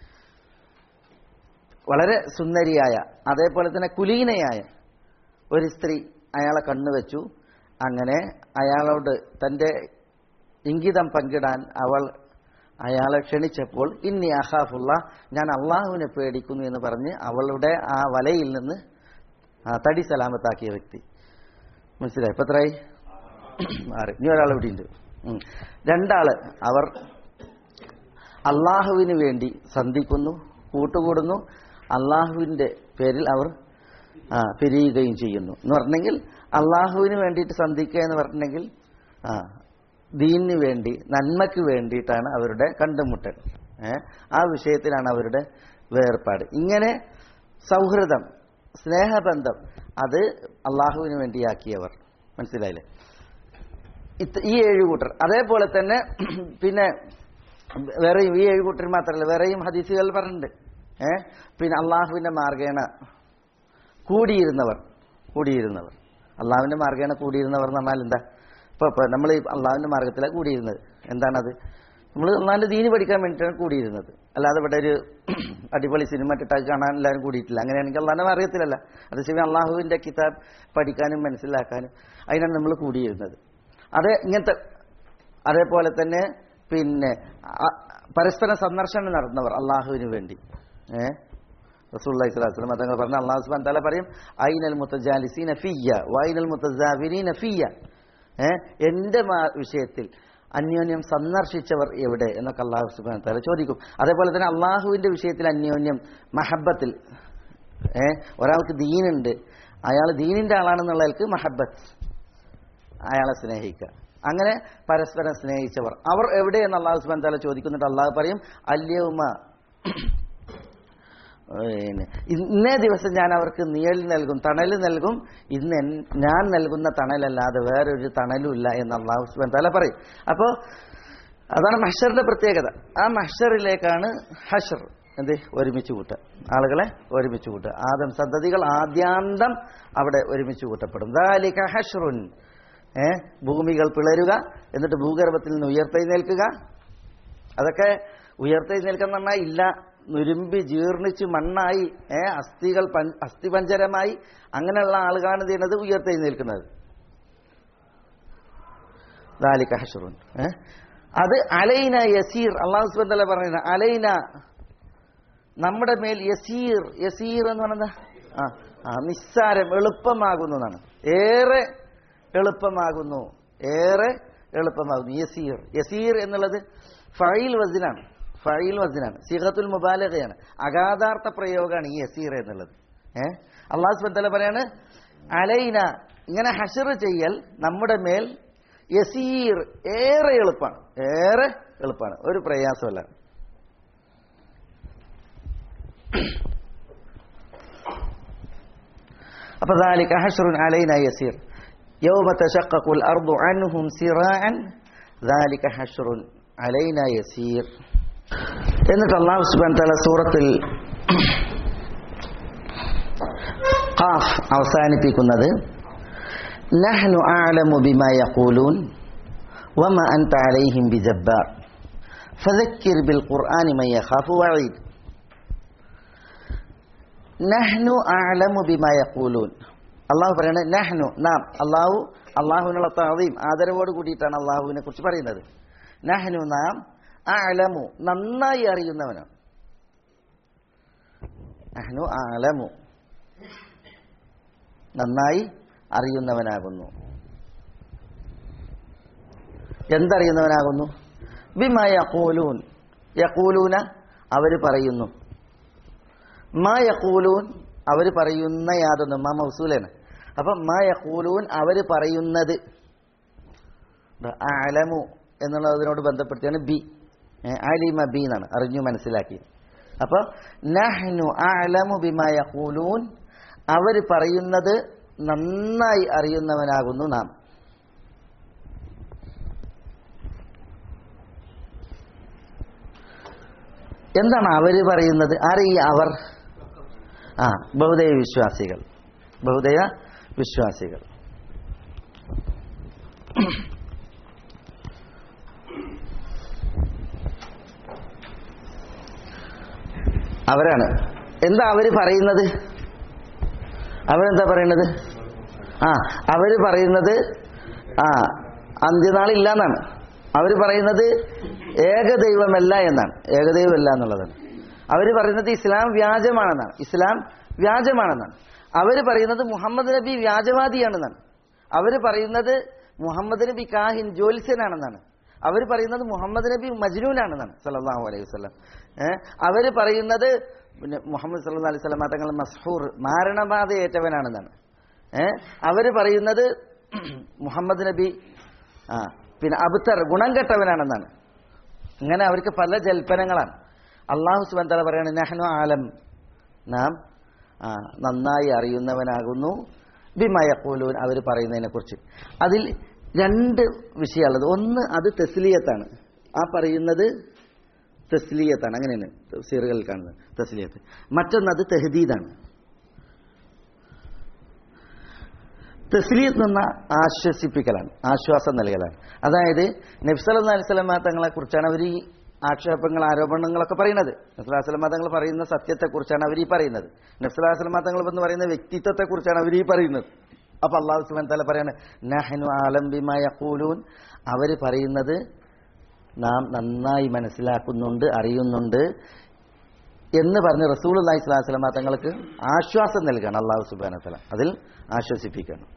വളരെ സുന്ദരിയായ അതേപോലെ തന്നെ കുലീനയായ ഒരു സ്ത്രീ അയാളെ കണ്ണുവെച്ചു അങ്ങനെ അയാളോട് തന്റെ ഇംഗിതം പങ്കിടാൻ അവൾ അയാളെ ക്ഷണിച്ചപ്പോൾ ഇന്നി അഹാഫുള്ള ഞാൻ അള്ളാഹുവിനെ പേടിക്കുന്നു എന്ന് പറഞ്ഞ് അവളുടെ ആ വലയിൽ നിന്ന് ആ തടി സലാമത്താക്കിയ വ്യക്തി മനസ്സിലായി ഇപ്പൊ എത്രയായി ആറ് ഇനി ഒരാൾ ഇവിടെ ഉണ്ട് ഉം. രണ്ടാള് അവർ അള്ളാഹുവിന് വേണ്ടി സന്ധിക്കുന്നു കൂട്ടുകൂടുന്നു അള്ളാഹുവിന്റെ പേരിൽ അവർ ആ, പിരിയുകയും ചെയ്യുന്നു എന്ന് പറഞ്ഞെങ്കിൽ അള്ളാഹുവിന് വേണ്ടിയിട്ട് സന്ധിക്കുക എന്ന് പറഞ്ഞിട്ടുണ്ടെങ്കിൽ ആ ദീനിന് വേണ്ടി നന്മയ്ക്ക് വേണ്ടിയിട്ടാണ് അവരുടെ കണ്ടുമുട്ടൽ ഏ? ആ വിഷയത്തിലാണ് അവരുടെ വേർപാട് ഇങ്ങനെ സൗഹൃദം സ്നേഹബന്ധം അത് അള്ളാഹുവിന് വേണ്ടിയാക്കിയവർ മനസ്സിലായില്ലേ ഇത് ഈ ഏഴ് കൂട്ടർ അതേപോലെ തന്നെ പിന്നെ വേറെയും ഈ ഏഴ് കൂട്ടർ മാത്രമല്ല വേറെയും ഹദീസുകൾ പറഞ്ഞിട്ടുണ്ട് ഏ പിന്നെ അള്ളാഹുവിന്റെ മാർഗേണ കൂടിയിരുന്നവർ കൂടിയിരുന്നവർ അള്ളാഹുവിന്റെ മാർഗേണ കൂടിയിരുന്നവർ എന്ന് പറഞ്ഞാൽ എന്താ ഇപ്പൊ ഇപ്പൊ നമ്മൾ ഈ അള്ളാഹുവിന്റെ മാർഗത്തിലാണ് കൂടിയിരുന്നത് എന്താണത് നമ്മൾ അള്ളാഹിന്റെ ദീന് പഠിക്കാൻ വേണ്ടിയിട്ടാണ് കൂടിയിരുന്നത് അല്ലാതെ ഇവിടെ ഒരു അടിപൊളി സിനിമ ഇട്ടിട്ട് കാണാൻ എല്ലാവരും കൂടിയിട്ടില്ല അങ്ങനെയാണെങ്കിൽ അള്ളാഹിനെ അറിയത്തില്ലല്ല അതേസമയം അള്ളാഹുവിന്റെ കിതാബ് പഠിക്കാനും മനസ്സിലാക്കാനും അതിനാണ് നമ്മൾ കൂടിയിരുന്നത് അത് ഇങ്ങനത്തെ അതേപോലെ തന്നെ പിന്നെ അ- പരസ്പര സന്ദർശനം നടന്നവർ അള്ളാഹുവിന് വേണ്ടി ഏഹ് റസൂല്ലി സ്വലാസ്ലം തങ്ങൾ പറഞ്ഞ അള്ളാഹു സുബാൻ തല പറയും ഐനൽ മുത്തജാലിസീന ഫിയ്യ വൈനൽ മുത്തജാവിരീന ഫിയ്യ ഏഹ് എന്റെ മാ- വിഷയത്തിൽ അന്യോന്യം സന്ദർശിച്ചവർ എവിടെ എന്നൊക്കെ അള്ളാഹു സുബാൻ തല ചോദിക്കും അതേപോലെ തന്നെ അള്ളാഹുവിന്റെ വിഷയത്തിൽ അന്യോന്യം മഹബത്തിൽ ഏഹ് ഒരാൾക്ക് ദീനുണ്ട് അയാൾ ദീനിന്റെ ആളാണെന്നുള്ളവർക്ക് മഹബത്ത് അയാളെ സ്നേഹിക്കുക അങ്ങനെ പരസ്പരം സ്നേഹിച്ചവർ അവർ എവിടെയെന്ന് അള്ളാഹു സുബാൻ തല ചോദിക്കുന്നുണ്ട് അള്ളാഹു പറയും അല്യവുമ പിന്നെ ഇന്നേ ദിവസം ഞാൻ അവർക്ക് നിഴൽ നൽകും തണൽ നൽകും ഇന്ന് എൻ- ഞാൻ നൽകുന്ന തണലല്ലാതെ വേറൊരു തണലും ഇല്ല എന്ന് അള്ളാഹു സുബാൻ തല പറയും അപ്പോൾ അതാണ് മഹ്ഷറിന്റെ പ്രത്യേകത ആ മഹ്ഷറിലേക്കാണ് ഹഷർ എന്ത് ഒരുമിച്ച് കൂട്ടുക ആളുകളെ ഒരുമിച്ച് കൂട്ടുക ആദം സന്തതികൾ ആദ്യാന്തം അവിടെ ഒരുമിച്ച് കൂട്ടപ്പെടും ദാലിക ഹഷ്റുൻ ഏ ഭൂമികൾ പിളരുക എന്നിട്ട് ഭൂഗർഭത്തിൽ നിന്ന് ഉയർത്തെഴുന്നേൽക്കുക അതൊക്കെ ഉയർത്തെഴുന്നേൽക്കാൻ പറഞ്ഞാൽ ഇല്ല നുരുമ്പി ജീർണിച്ച് മണ്ണായി ഏ അസ്ഥികൾ പഞ്ച- അസ്ഥിപഞ്ചരമായി അങ്ങനെയുള്ള ആളുകളാണ് ഇത് ചെയ്യുന്നത് ഉയർത്തെഴുന്നേൽക്കുന്നത് ദാലിക ഹഷറുൻ ഏ അത് അലൈന യസീർ അള്ളാഹു സുബൻ തല പറയുന്നത് അലൈന നമ്മുടെ മേൽ യസീർ യസീർ എന്ന് പറയുന്നത് ആ ആ നിസ്സാരം എളുപ്പമാകുന്നു എന്നാണ് ഏറെ എളുപ്പമാകുന്നു ഏറെ എളുപ്പമാകുന്നു യസീർ യസീർ എന്നുള്ളത് ഫൈൽ വസിനാണ് ഫൈൽ വസിനാണ് സിഹത്തുൽ മുബാലകയാണ് അഗാധാർത്ഥ പ്രയോഗമാണ് ഈ യസീർ എന്നുള്ളത് ഏഹ് അള്ളാഹു സുബൻ പറയാണ് അലൈന ഇങ്ങനെ ഹഷർ ചെയ്യൽ നമ്മുടെ മേൽ യസീർ ഏറെ എളുപ്പമാണ് ഏറെ എളുപ്പമാണ് ഒരു പ്രയാസമല്ല അപ്പൊ ذلك حشر علينا يسير يوم تشقق الأرض عنهم سراعا ذلك حشر علينا يسير എന്നിട്ട് അള്ളാഹു സുബാൻ തല സൂറത്തിൽ ഖാഫ് അവസാനിപ്പിക്കുന്നത് നഹ്നു അഅലമു ബിമാ യഖൂലൂൻ വമാ അൻത അലൈഹിം ബിജബ്ബാർ ഫദക്കിർ ബിൽ ഖുർആനി മൻ യഖാഫു വഈദ് നഹ്നു അഅലമു ബിമാ യഖൂലൂൻ അള്ളാഹു പറയണത് നഹ്നു നാം അള്ളാഹു അള്ളാഹുവിനുള്ള താവീം ആദരവോട് കൂടിയിട്ടാണ് അള്ളാഹുവിനെ കുറിച്ച് പറയുന്നത് നഹ്നു നാം അഅലമു നന്നായി അറിയുന്നവനാണ് നഹ്നു അഅലമു നന്നായി അറിയുന്നവനാകുന്നു എന്തറിയുന്നവനാകുന്നു ബിമാ യഖൂലൂൻ യഖൂലൂന അവർ പറയുന്നു മാ യഖൂലൂൻ അവർ പറയുന്ന യാതൊന്നും മാ മൗസൂലാണ് അപ്പൊ മാ യഖൂലൂൻ അവർ പറയുന്നത് അലമു എന്നുള്ളതിനോട് ബന്ധപ്പെടുത്തിയാണ് ബി ഏ, അലിമ ബി എന്നാണ് അറിഞ്ഞു മനസ്സിലാക്കി അപ്പൊ നഹ്നു അലമു ബിമാ യഖൂലൂൻ അവർ പറയുന്നത് നന്നായി അറിയുന്നവനാകുന്നു നാം എന്താണ് അവര് പറയുന്നത് ആര് ഈ അവർ ആ ബഹുദൈവ വിശ്വാസികൾ ബഹുദൈവ വിശ്വാസികൾ അവരാണ് എന്താ അവര് പറയുന്നത് അവരെന്താ പറയുന്നത് ആ അവര് പറയുന്നത് ആ അന്ത്യനാളില്ല എന്നാണ് അവർ പറയുന്നത് ഏകദൈവമല്ല എന്നാണ് ഏകദൈവമല്ല എന്നുള്ളതാണ് അവർ പറയുന്നത് ഇസ്ലാം വ്യാജമാണെന്നാണ് ഇസ്ലാം വ്യാജമാണെന്നാണ് അവർ പറയുന്നത് മുഹമ്മദ് നബി വ്യാജവാദിയാണെന്നാണ് അവർ പറയുന്നത് മുഹമ്മദ് നബി കാഹിൻ ജ്യോത്സ്യനാണെന്നാണ് അവർ പറയുന്നത് മുഹമ്മദ് നബി മജ്നൂനാണെന്നാണ് സല്ലല്ലാഹു അലൈഹി വസല്ലം ഏഹ് അവർ പറയുന്നത് പിന്നെ മുഹമ്മദ് സല്ലല്ലാഹു അലൈഹി വസല്ലം തങ്ങൾ മസ്ഹൂർ മാരണബാധയേറ്റവനാണെന്നാണ് ഏഹ് അവർ പറയുന്നത് മുഹമ്മദ് നബി ആ പിന്നെ അബുത്തർ ഗുണം കെട്ടവനാണെന്നാണ് അങ്ങനെ അവർക്ക് പല ജൽപ്പനങ്ങളാണ് അള്ളാഹു സുബൻ തല പറയാണ് നെഹ്നു ആലം നാം ആ, നന്നായി അറിയുന്നവനാകുന്നു ബിമയക്കൂലൂൻ അവർ പറയുന്നതിനെ കുറിച്ച് അതിൽ രണ്ട് വിഷയമുള്ളത് ഒന്ന് അത് തെസ്ലിയത്താണ് ആ പറയുന്നത് തെസ്ലിയത്താണ് അങ്ങനെയാണ് സീറുകളിൽ കാണുന്നത് തെസ്ലിയത്ത് മറ്റൊന്ന് അത് തെഹദീദാണ് തസ്ലീത്ത് നിന്ന ആശ്വസിപ്പിക്കലാണ് ആശ്വാസം നൽകലാണ് അതായത് നബ്സല അലിസ്ലാം തങ്ങളെ കുറിച്ചാണ് അവർ ഈ ആക്ഷേപങ്ങൾ ആരോപണങ്ങളൊക്കെ പറയുന്നത് നബ്സലാസ്ലം തങ്ങൾ പറയുന്ന സത്യത്തെക്കുറിച്ചാണ് അവർ ഈ പറയുന്നത് നബ്സലാസ്ലം തങ്ങൾ എന്ന് പറയുന്ന വ്യക്തിത്വത്തെക്കുറിച്ചാണ് അവർ ഈ പറയുന്നത് അപ്പൊ അള്ളാഹു സുബാൻ തല പറയാണ് നഹനു ആലംബിമായ കൂലൂൻ അവർ പറയുന്നത് നാം നന്നായി മനസ്സിലാക്കുന്നുണ്ട് അറിയുന്നുണ്ട് എന്ന് പറഞ്ഞ് റസൂൽ അള്ളാഹി സ്വലാസ്ലമ തങ്ങൾക്ക് ആശ്വാസം നൽകണം അള്ളാഹു സുബാന തല അതിൽ ആശ്വസിപ്പിക്കണം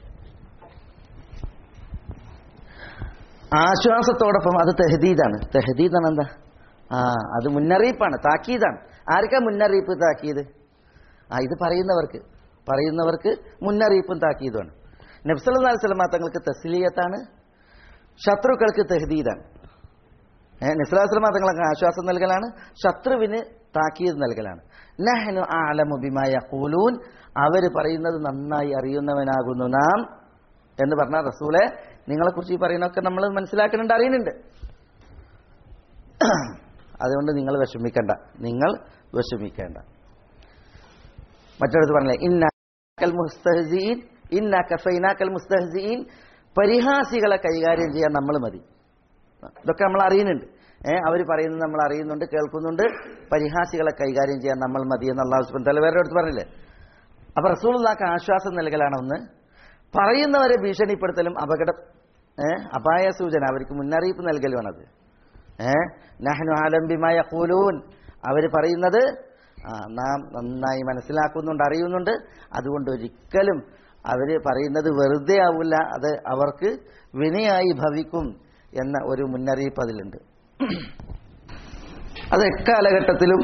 ആശ്വാസത്തോടൊപ്പം അത് തെഹദീദാണ് തെഹദീദാണ് എന്താ ആ അത് മുന്നറിയിപ്പാണ് താക്കീതാണ് ആർക്കാ മുന്നറിയിപ്പ് താക്കീത് ആ ഇത് പറയുന്നവർക്ക് പറയുന്നവർക്ക് മുന്നറിയിപ്പും താക്കീതുമാണ് നബ്സല്ലാ സ്വലമ തങ്ങൾക്ക് തസ്ലീയത്താണ് ശത്രുക്കൾക്ക് തെഹദീദാണ് നിസ്ലാസ്ലമ തങ്ങൾക്ക് ആശ്വാസം നൽകലാണ് ശത്രുവിന് താക്കീത് നൽകലാണ് നഹനു ആലമുബിമായ കൂലൂൻ അവർ പറയുന്നത് നന്നായി അറിയുന്നവനാകുന്നു നാം എന്ന് പറഞ്ഞാൽ റസൂലെ നിങ്ങളെക്കുറിച്ച് ഈ പറയുന്നതൊക്കെ നമ്മൾ മനസ്സിലാക്കുന്നുണ്ട് അറിയുന്നുണ്ട് അതുകൊണ്ട് നിങ്ങൾ വിഷമിക്കണ്ട നിങ്ങൾ വിഷമിക്കേണ്ട മറ്റൊരിടത്ത് പറഞ്ഞില്ലേ ഇന്നക്കൽ മുസ്തഹസീൻ ഇന്ന കഫൈനാക്കൽ മുസ്തഹസീൻ പരിഹാസികളെ കൈകാര്യം ചെയ്യാൻ നമ്മൾ മതി ഇതൊക്കെ നമ്മൾ അറിയുന്നുണ്ട് ഏഹ് അവർ പറയുന്നത് നമ്മൾ അറിയുന്നുണ്ട് കേൾക്കുന്നുണ്ട് പരിഹാസികളെ കൈകാര്യം ചെയ്യാൻ നമ്മൾ മതി എന്ന് അള്ളാഹു സുബൻ തല വേറെ അടുത്ത് പറഞ്ഞില്ലേ അപ്പൊ റസൂലുള്ളാക്ക് ആശ്വാസം നൽകലാണ് ഒന്ന് പറയുന്നവരെ ഭീഷണിപ്പെടുത്തലും അപകടം ഏഹ് അപായ സൂചന അവർക്ക് മുന്നറിയിപ്പ് നൽകലുമാണത് ഏഹ് നഹ്നു ആലംബിമായ കൂലൂൻ അവർ പറയുന്നത് ആ, നാം നന്നായി മനസ്സിലാക്കുന്നുണ്ട് അറിയുന്നുണ്ട് അതുകൊണ്ട് ഒരിക്കലും അവർ പറയുന്നത് വെറുതെ ആവില്ല അത് അവർക്ക് വിനയായി ഭവിക്കും എന്ന ഒരു മുന്നറിയിപ്പ് അതിലുണ്ട് അത് എക്കാലഘട്ടത്തിലും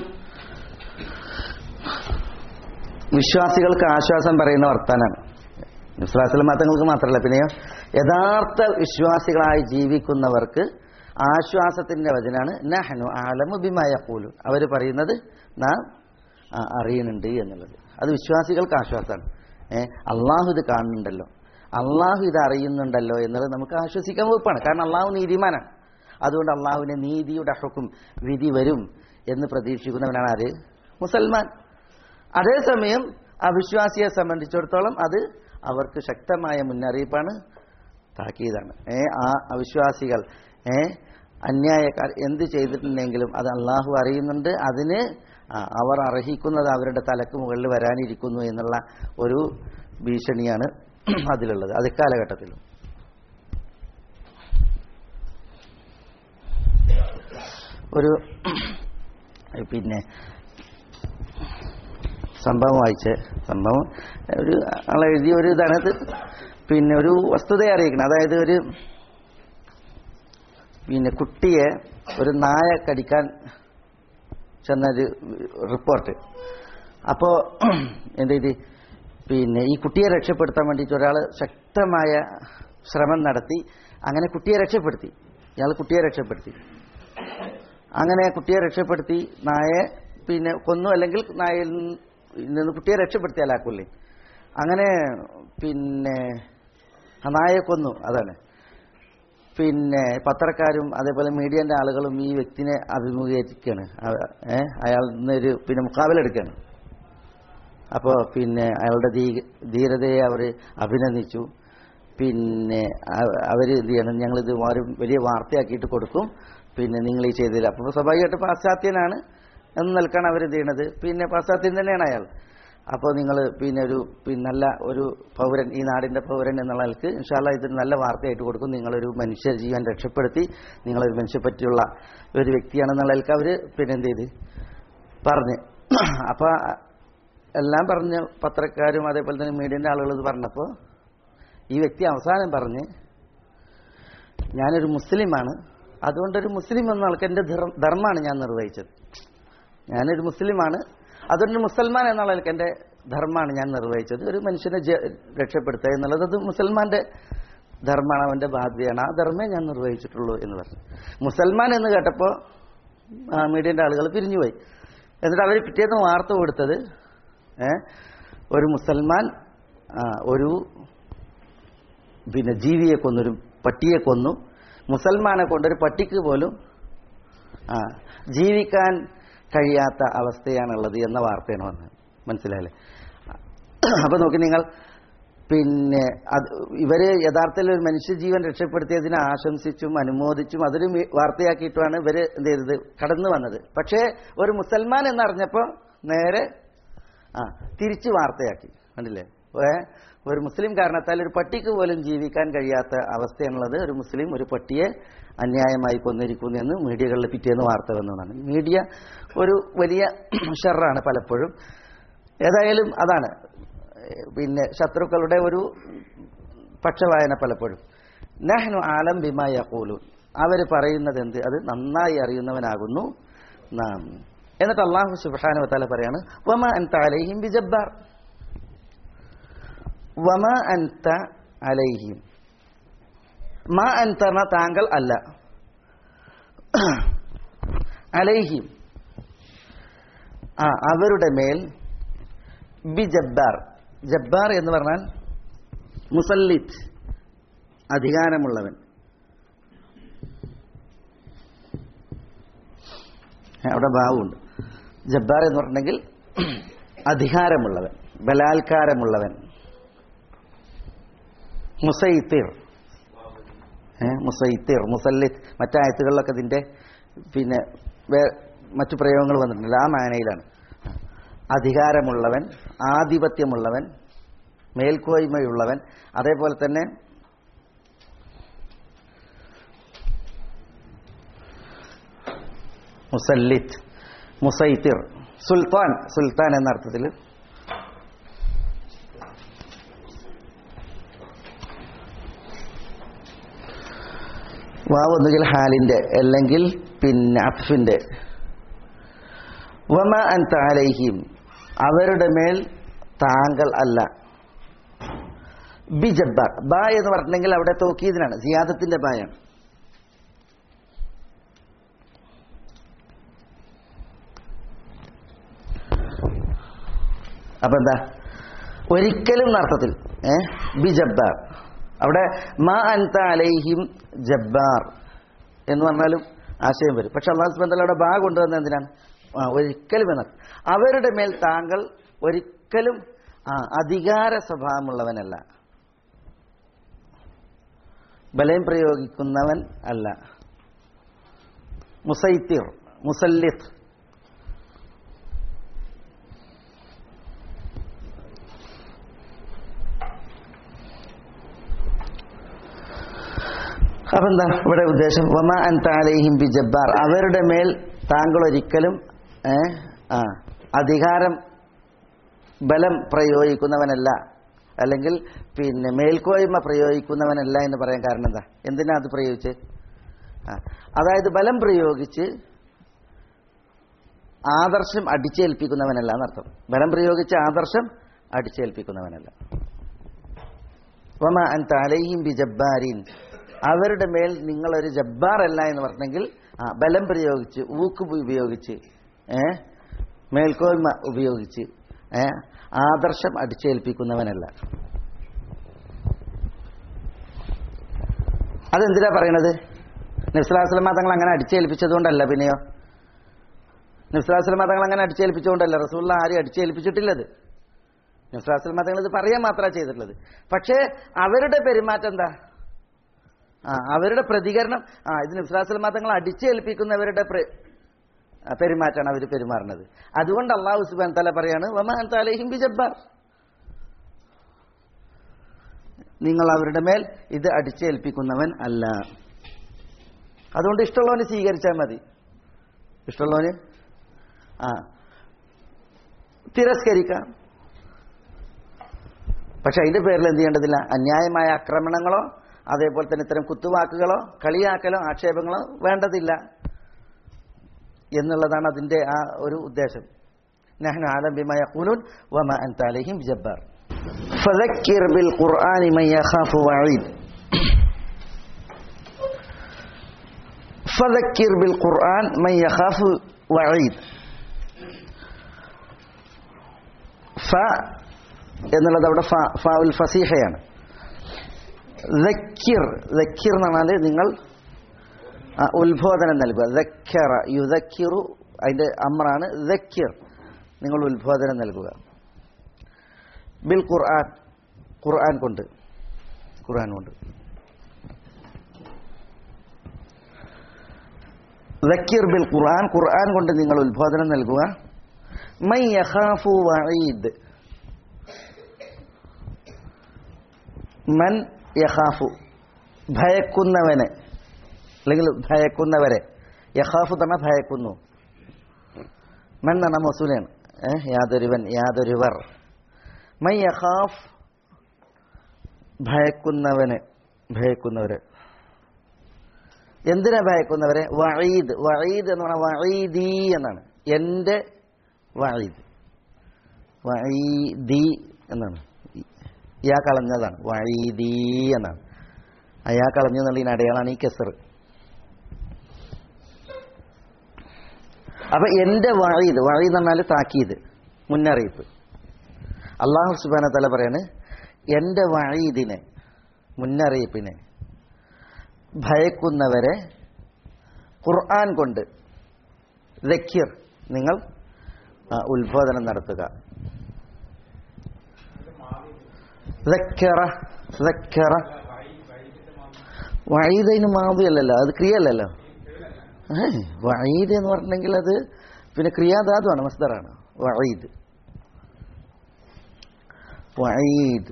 വിശ്വാസികൾക്ക് ആശ്വാസം പറയുന്ന വർത്താനാണ് വിശ്വാസികൾ മതങ്ങൾക്ക് മാത്രമല്ല പിന്നെയോ യഥാർത്ഥ വിശ്വാസികളായി ജീവിക്കുന്നവർക്ക് ആശ്വാസത്തിന്റെ വചനാണ് നഹനു ആലമു ബിമായ പോലും അവർ പറയുന്നത് നാം ആ, അറിയുന്നുണ്ട് എന്നുള്ളത് അത് വിശ്വാസികൾക്ക് ആശ്വാസമാണ് ഏ അള്ളാഹു ഇത് കാണുന്നുണ്ടല്ലോ അള്ളാഹു ഇത് അറിയുന്നുണ്ടല്ലോ എന്നുള്ളത് നമുക്ക് ആശ്വസിക്കാൻ വകുപ്പാണ് കാരണം അള്ളാഹു നീതിമാനാണ് അതുകൊണ്ട് അള്ളാഹുവിന്റെ നീതിയുടെ ഹുക്കും വിധി വരും എന്ന് പ്രതീക്ഷിക്കുന്നവനാണ് ആര് മുസൽമാൻ അതേസമയം അവിശ്വാസിയെ സംബന്ധിച്ചിടത്തോളം അത് അവർക്ക് ശക്തമായ മുന്നറിയിപ്പാണ് താക്കീതാണ് ഏ ആ അവിശ്വാസികൾ ഏ അന്യായക്കാർ എന്ത് ചെയ്തിട്ടുണ്ടെങ്കിലും അത് അള്ളാഹു അറിയുന്നുണ്ട് അതിന് ആ, അവർ അർഹിക്കുന്നത് അവരുടെ തലക്ക് മുകളിൽ വരാനിരിക്കുന്നു എന്നുള്ള ഒരു ഭീഷണിയാണ് അതിലുള്ളത് അത് കാലഘട്ടത്തിലും ഒരു പിന്നെ സംഭവം വായിച്ച് സംഭവം ഒരു ആളെ എഴുതിയ ഒരു ഇതാണ് ഇത് പിന്നെ ഒരു വസ്തുതയെ അറിയിക്കണം അതായത് ഒരു പിന്നെ കുട്ടിയെ ഒരു നായ കടിക്കാൻ ചെന്നൊരു റിപ്പോർട്ട് അപ്പോൾ എന്ത് ചെയ്ത് പിന്നെ ഈ കുട്ടിയെ രക്ഷപ്പെടുത്താൻ വേണ്ടിയിട്ട് ഒരാൾ ശക്തമായ ശ്രമം നടത്തി അങ്ങനെ കുട്ടിയെ രക്ഷപ്പെടുത്തി ഇയാൾ കുട്ടിയെ രക്ഷപ്പെടുത്തി അങ്ങനെ കുട്ടിയെ രക്ഷപ്പെടുത്തി നായെ പിന്നെ കൊന്നു അല്ലെങ്കിൽ നായയിൽ നിന്ന് കുട്ടിയെ രക്ഷപ്പെടുത്തി അലാക്കുള്ളി അങ്ങനെ പിന്നെ ആ നായയെ കൊന്നു അതാണ് പിന്നെ പത്രക്കാരും അതേപോലെ മീഡിയന്റെ ആളുകളും ഈ വ്യക്തിനെ അഭിമുഖീകരിക്കുകയാണ് അവ- ഏ അയാൾ ഒരു പിന്നെ മുക്കാബിലെടുക്കുകയാണ് അപ്പോൾ പിന്നെ അയാളുടെ ധീ ധീരതയെ അവർ അഭിനന്ദിച്ചു പിന്നെ അവർ എന്ത് ചെയ്യണം ഞങ്ങളിത് ഒരു വലിയ വാർത്തയാക്കിയിട്ട് കൊടുക്കും പിന്നെ നിങ്ങൾ ഈ ചെയ്തില്ല അപ്പോൾ സ്വാഭാവികമായിട്ട് പാശ്ചാത്യനാണ് എന്ന് നിൽക്കാണ് അവർ എന്ത് ചെയ്യണത് പിന്നെ പാശ്ചാത്യൻ തന്നെയാണ് അയാൾ അപ്പോൾ നിങ്ങൾ പിന്നെ ഒരു പിന്നെ നല്ല ഒരു പൗരൻ ഈ നാടിന്റെ പൗരൻ എന്നുള്ള നിലക്ക് ഇൻഷാല്ല ഇത് നല്ല വാർത്തയായിട്ട് കൊടുക്കും നിങ്ങളൊരു മനുഷ്യ ജീവൻ രക്ഷപ്പെടുത്തി നിങ്ങളൊരു മനുഷ്യ പറ്റിയുള്ള ഒരു വ്യക്തിയാണെന്നുള്ള നിലക്ക് അവർ പിന്നെ എന്ത് ചെയ്ത് പറഞ്ഞ് അപ്പോൾ എല്ലാം പറഞ്ഞ് പത്രക്കാരും അതേപോലെ തന്നെ മീഡിയന്റെ ആളുകൾ ഇത് പറഞ്ഞപ്പോൾ ഈ വ്യക്തി അവസാനം പറഞ്ഞ് ഞാനൊരു മുസ്ലിമാണ് അതുകൊണ്ടൊരു മുസ്ലിം എന്ന ആൾക്ക് എൻ്റെ ധർമ്മമാണ് ഞാൻ നിർവഹിച്ചത് ഞാനൊരു മുസ്ലിമാണ് അതുകൊണ്ട് മുസൽമാൻ എന്നുള്ള ആൾക്ക് എൻ്റെ ധർമ്മമാണ് ഞാൻ നിർവഹിച്ചത് ഒരു മനുഷ്യനെ ജ- രക്ഷപ്പെടുത്തുക എന്നുള്ളത് അത് മുസൽമാന്റെ ധർമ്മമാണ് അവന്റെ ബാധ്യതയാണ് ആ ധർമ്മേ ഞാൻ നിർവഹിച്ചിട്ടുള്ളൂ എന്ന് പറഞ്ഞു മുസൽമാൻ എന്ന് കേട്ടപ്പോൾ മീഡിയന്റെ ആളുകൾ പിരിഞ്ഞുപോയി എന്നിട്ട് അവർ പിറ്റേന്ന് വാർത്ത കൊടുത്തത് ഏ, ഒരു മുസൽമാൻ ആ, ഒരു പിന്നെ ജീവിയെ കൊന്നു ഒരു പട്ടിയെ കൊന്നു മുസൽമാനെ കൊണ്ടൊരു പട്ടിക്ക് പോലും ആ ജീവിക്കാൻ കഴിയാത്ത അവസ്ഥയാണുള്ളത് എന്ന വാർത്തയാണ് വന്നത് മനസ്സിലായല്ലേ അപ്പൊ നോക്കി നിങ്ങൾ പിന്നെ അത് ഇവര് യഥാർത്ഥത്തിൽ ഒരു മനുഷ്യജീവൻ രക്ഷപ്പെടുത്തിയതിനെ ആശംസിച്ചും അനുമോദിച്ചും അതൊരു മി- വാർത്തയാക്കിയിട്ടുമാണ് ഇവര് എന്ത് ചെയ്തത് കടന്നു വന്നത് പക്ഷേ ഒരു മുസൽമാൻ എന്നറിഞ്ഞപ്പോൾ നേരെ ആ തിരിച്ചു വാർത്തയാക്കി കണ്ടില്ലേ ഏ, ഒരു മുസ്ലിം കാരണത്താൽ ഒരു പട്ടിക്ക് പോലും ജീവിക്കാൻ കഴിയാത്ത അവസ്ഥയാണുള്ളത് ഒരു മുസ്ലിം ഒരു പട്ടിയെ അന്യായമായി കൊന്നിരിക്കുന്നു എന്ന് മീഡിയകളിൽ പിറ്റേന്ന് വാർത്ത വന്നതാണ് മീഡിയ ഒരു വലിയ ഷെറാണ് പലപ്പോഴും ഏതായാലും അതാണ് ഏ, പിന്നെ ശത്രുക്കളുടെ ഒരു പക്ഷവായന പലപ്പോഴും നഹ്നു ആലം ബിമാ യഖൂലു അവർ പറയുന്നത് എന്ത് അത് നന്നായി അറിയുന്നവനാകുന്നു നാം എന്നിട്ട് അള്ളാഹു സുബ്ഹാനഹു വതആല പറയാണ് വമ അൻത അലൈഹിം ബിജബ്ബാർ വമ അൻത അലൈഹിം മാ അൻത എന്ന താങ്കൾ അല്ല അലൈഹിം ആ അവരുടെ മേൽ ബി ജബ്ബാർ ജബ്ബാർ എന്ന് പറഞ്ഞാൽ മുസല്ലിത്ത് അധികാരമുള്ളവൻ ഏ, അവിടെ ഭാവുണ്ട് ജബ്ബാർ എന്ന് പറഞ്ഞിട്ടുണ്ടെങ്കിൽ അധികാരമുള്ളവൻ ബലാത്കാരമുള്ളവൻ മുസൈത്തിർ ഏ, മുസൈത്തിർ മുസല്ലിത്ത് മറ്റായത്തുകളിലൊക്കെ ഇതിന്റെ പിന്നെ വേ- മറ്റു പ്രയോഗങ്ങൾ വന്നിട്ടുണ്ട് ആ മാനയിലാണ് അധികാരമുള്ളവൻ ആധിപത്യമുള്ളവൻ മേൽക്കോയ്മയുള്ളവൻ അതേപോലെ തന്നെ മുസല്ലിത്ത് മുസൈത്തിർ സുൽത്താൻ സുൽത്താൻ എന്ന അർത്ഥത്തിൽ വാവ് ഒന്നുകിൽ ഹാലിന്റെ അല്ലെങ്കിൽ പിന്നെ അഫിന്റെ വമ അൻ താലൈഹിം അവരുടെ മേൽ താങ്കൾ അല്ല ബി ജബ്ബാർ ബ എന്ന് പറഞ്ഞിട്ടുണ്ടെങ്കിൽ അവിടെ തോക്കിയതിനാണ് സിയാദത്തിന്റെ ബായാണ് അപ്പൊ എന്താ ഒരിക്കലും എന്ന അർത്ഥത്തിൽ ഏ ബി ജബ്ബാർ അവിടെ മാ അൻത അലൈഹിം ജബ്ബാർ എന്ന് പറഞ്ഞാലും ആശയം വരും പക്ഷെ അള്ളാഹു സുബന്ധ അവിടെ ബാ കൊണ്ടുവന്നത് എന്തിനാണ് ആ, ഒരിക്കലും എന്ന അവരുടെ മേൽ താങ്കൾ ഒരിക്കലും ആ, അധികാര സ്വഭാവമുള്ളവനല്ല ബലം പ്രയോഗിക്കുന്നവൻ അല്ല മുസൈത്തിർ മുസല്ലിത്ത് അപ്പൊ എന്താ ഇവിടെ ഉദ്ദേശം വമ അൻ താലേഹിം ബി ജബ്ബാർ അവരുടെ മേൽ താങ്കൾ ഒരിക്കലും ഏ, ആ അധികാരം ബലം പ്രയോഗിക്കുന്നവനല്ല അല്ലെങ്കിൽ പിന്നെ മേൽക്കോയ്മ പ്രയോഗിക്കുന്നവനല്ല എന്ന് പറയാൻ കാരണം എന്താ എന്തിനാ അത് പ്രയോഗിച്ച് ആ, അതായത് ബലം പ്രയോഗിച്ച് ആദർശം അടിച്ചേൽപ്പിക്കുന്നവനല്ല എന്നർത്ഥം ബലം പ്രയോഗിച്ച് ആദർശം അടിച്ചേൽപ്പിക്കുന്നവനല്ല വമ അൻ താലയും ബി ജബ്ബാരീൻ അവരുടെ മേൽ നിങ്ങളൊരു ജബ്ബാറല്ല എന്ന് പറഞ്ഞെങ്കിൽ ആ ബലം പ്രയോഗിച്ച് ഊക്ക് ഉപയോഗിച്ച് ഏ മേൽക്കോയ്മ ഉപയോഗിച്ച് ഏ ആദർശം അടിച്ചേൽപ്പിക്കുന്നവനല്ല അതെന്തിനാ പറയണത് നബ്സുലാസ്ലമ തങ്ങൾ അങ്ങനെ അടിച്ചേൽപ്പിച്ചതുകൊണ്ടല്ല പിന്നെയോ നബ്സുലാസ്ലമ തങ്ങൾ അങ്ങനെ അടിച്ചേൽപ്പിച്ചുകൊണ്ടല്ല റസൂള്ള ആരും അടിച്ചേൽപ്പിച്ചിട്ടില്ലത് നബ്സുലാസ്ലമ തങ്ങൾ ഇത് പറയാൻ മാത്രമാണ് ചെയ്തിട്ടുള്ളത് പക്ഷേ അവരുടെ പെരുമാറ്റം എന്താ ആ അവരുടെ പ്രതികരണം ആ ഇത് നബ്സുലാസ്ലമ തങ്ങൾ അടിച്ചേൽപ്പിക്കുന്നവരുടെ പ്ര- ആ, പെരുമാറ്റമാണ് അവർ പെരുമാറുന്നത് അതുകൊണ്ട് അള്ളാഹു സുബാൻ തല പറയാണ് വമാൻ തലഹിം ബി ജബ്ബാർ നിങ്ങൾ അവരുടെ മേൽ ഇത് അടിച്ചേൽപ്പിക്കുന്നവൻ അല്ല അതുകൊണ്ട് ഇഷ്ടമുള്ളവന് സ്വീകരിച്ചാൽ മതി ഇഷ്ടമുള്ളവന് ആ തിരസ്കരിക്കാം പക്ഷെ അതിന്റെ പേരിൽ എന്ത് ചെയ്യേണ്ടതില്ല അന്യായമായ ആക്രമണങ്ങളോ അതേപോലെ തന്നെ ഇത്തരം കുത്തുവാക്കുകളോ കളിയാക്കലോ ആക്ഷേപങ്ങളോ വേണ്ടതില്ല എന്നുള്ളതാണ് അതിന്റെ ആ ഒരു ഉദ്ദേശം നഹ്നു ആലം ബിമാ യഖൂലൂൻ വമാ അൻത അലൈഹിം ബിജബ്ബാർ ഫദക്കിർ ബിൽ ഖുർആനി മൻ യഖാഫു വഈദ് ഫദക്കിർ ബിൽ ഖുർആൻ മൻ യഖാഫു വഈദ് ഫ എന്നുള്ളത് അവിടെ ഫ- ഫാഉൽ ഫസീഹയാണ് ദക്കിർ ദക്കിർ എന്ന് പറഞ്ഞാൽ നിങ്ങൾ ആ, ഉത്ബോധനം നൽകുക ദക്കറ യുദക്കിറു അതിന്റെ അമ്രാണ് ദക്കിർ നിങ്ങൾ ഉത്ബോധനം നൽകുക ബിൽ ഖുർആൻ ഖുർആൻ കൊണ്ട് ഖുർആൻ കൊണ്ട് ദക്കീർ ബിൽ ഖുർആൻ ഖുർആൻ കൊണ്ട് നിങ്ങൾ ഉത്ബോധനം നൽകുക മൈ യഖാഫു വഈദ് മൻ യഖാഫു ഭയക്കുന്നവനെ അല്ലെങ്കിൽ ഭയക്കുന്നവരെ യഖാഫു തന്നെ ഭയക്കുന്നു മൻ എന്ന മസൂലാണ് ഏഹ് യാതൊരുവൻ യാതൊരുവർ മൈ യഖാഫ് ഭയക്കുന്നവന് ഭയക്കുന്നവര് എന്തിനാ ഭയക്കുന്നവരെ വഴീദ് വഴീദ് എന്ന് പറഞ്ഞാൽ വഴീദി എന്നാണ് എൻ്റെ വഴീദ് വഴീദി എന്നാണ് യാ കളഞ്ഞതാണ് വഴീദി എന്നാണ് അയാ കളഞ്ഞു എന്നുള്ളതിന് അടയാളാണ് ഈ കെസർ അപ്പൊ എന്റെ വഴീദ് വഴീദ് എന്ന് പറഞ്ഞാൽ താക്കീത് മുന്നറിയിപ്പ് അള്ളാഹു സുബാന തല പറയാണ് എന്റെ വഴീദിനെ മുന്നറിയിപ്പിനെ ഭയക്കുന്നവരെ ഖുർആൻ കൊണ്ട് ദക്കിർ നിങ്ങൾ ആ, ഉത്ബോധനം നടത്തുക ദക്കറ ദക്കറ വഴീദൈന് മാതിയല്ലല്ലോ അത് ക്രിയല്ലല്ലോ ഏ വഴീദ് എന്ന് പറഞ്ഞിട്ടുണ്ടെങ്കിൽ അത് പിന്നെ ക്രിയാധാതുവാണ് മസ്ദറാണ് വഴീദ് വഴീദ്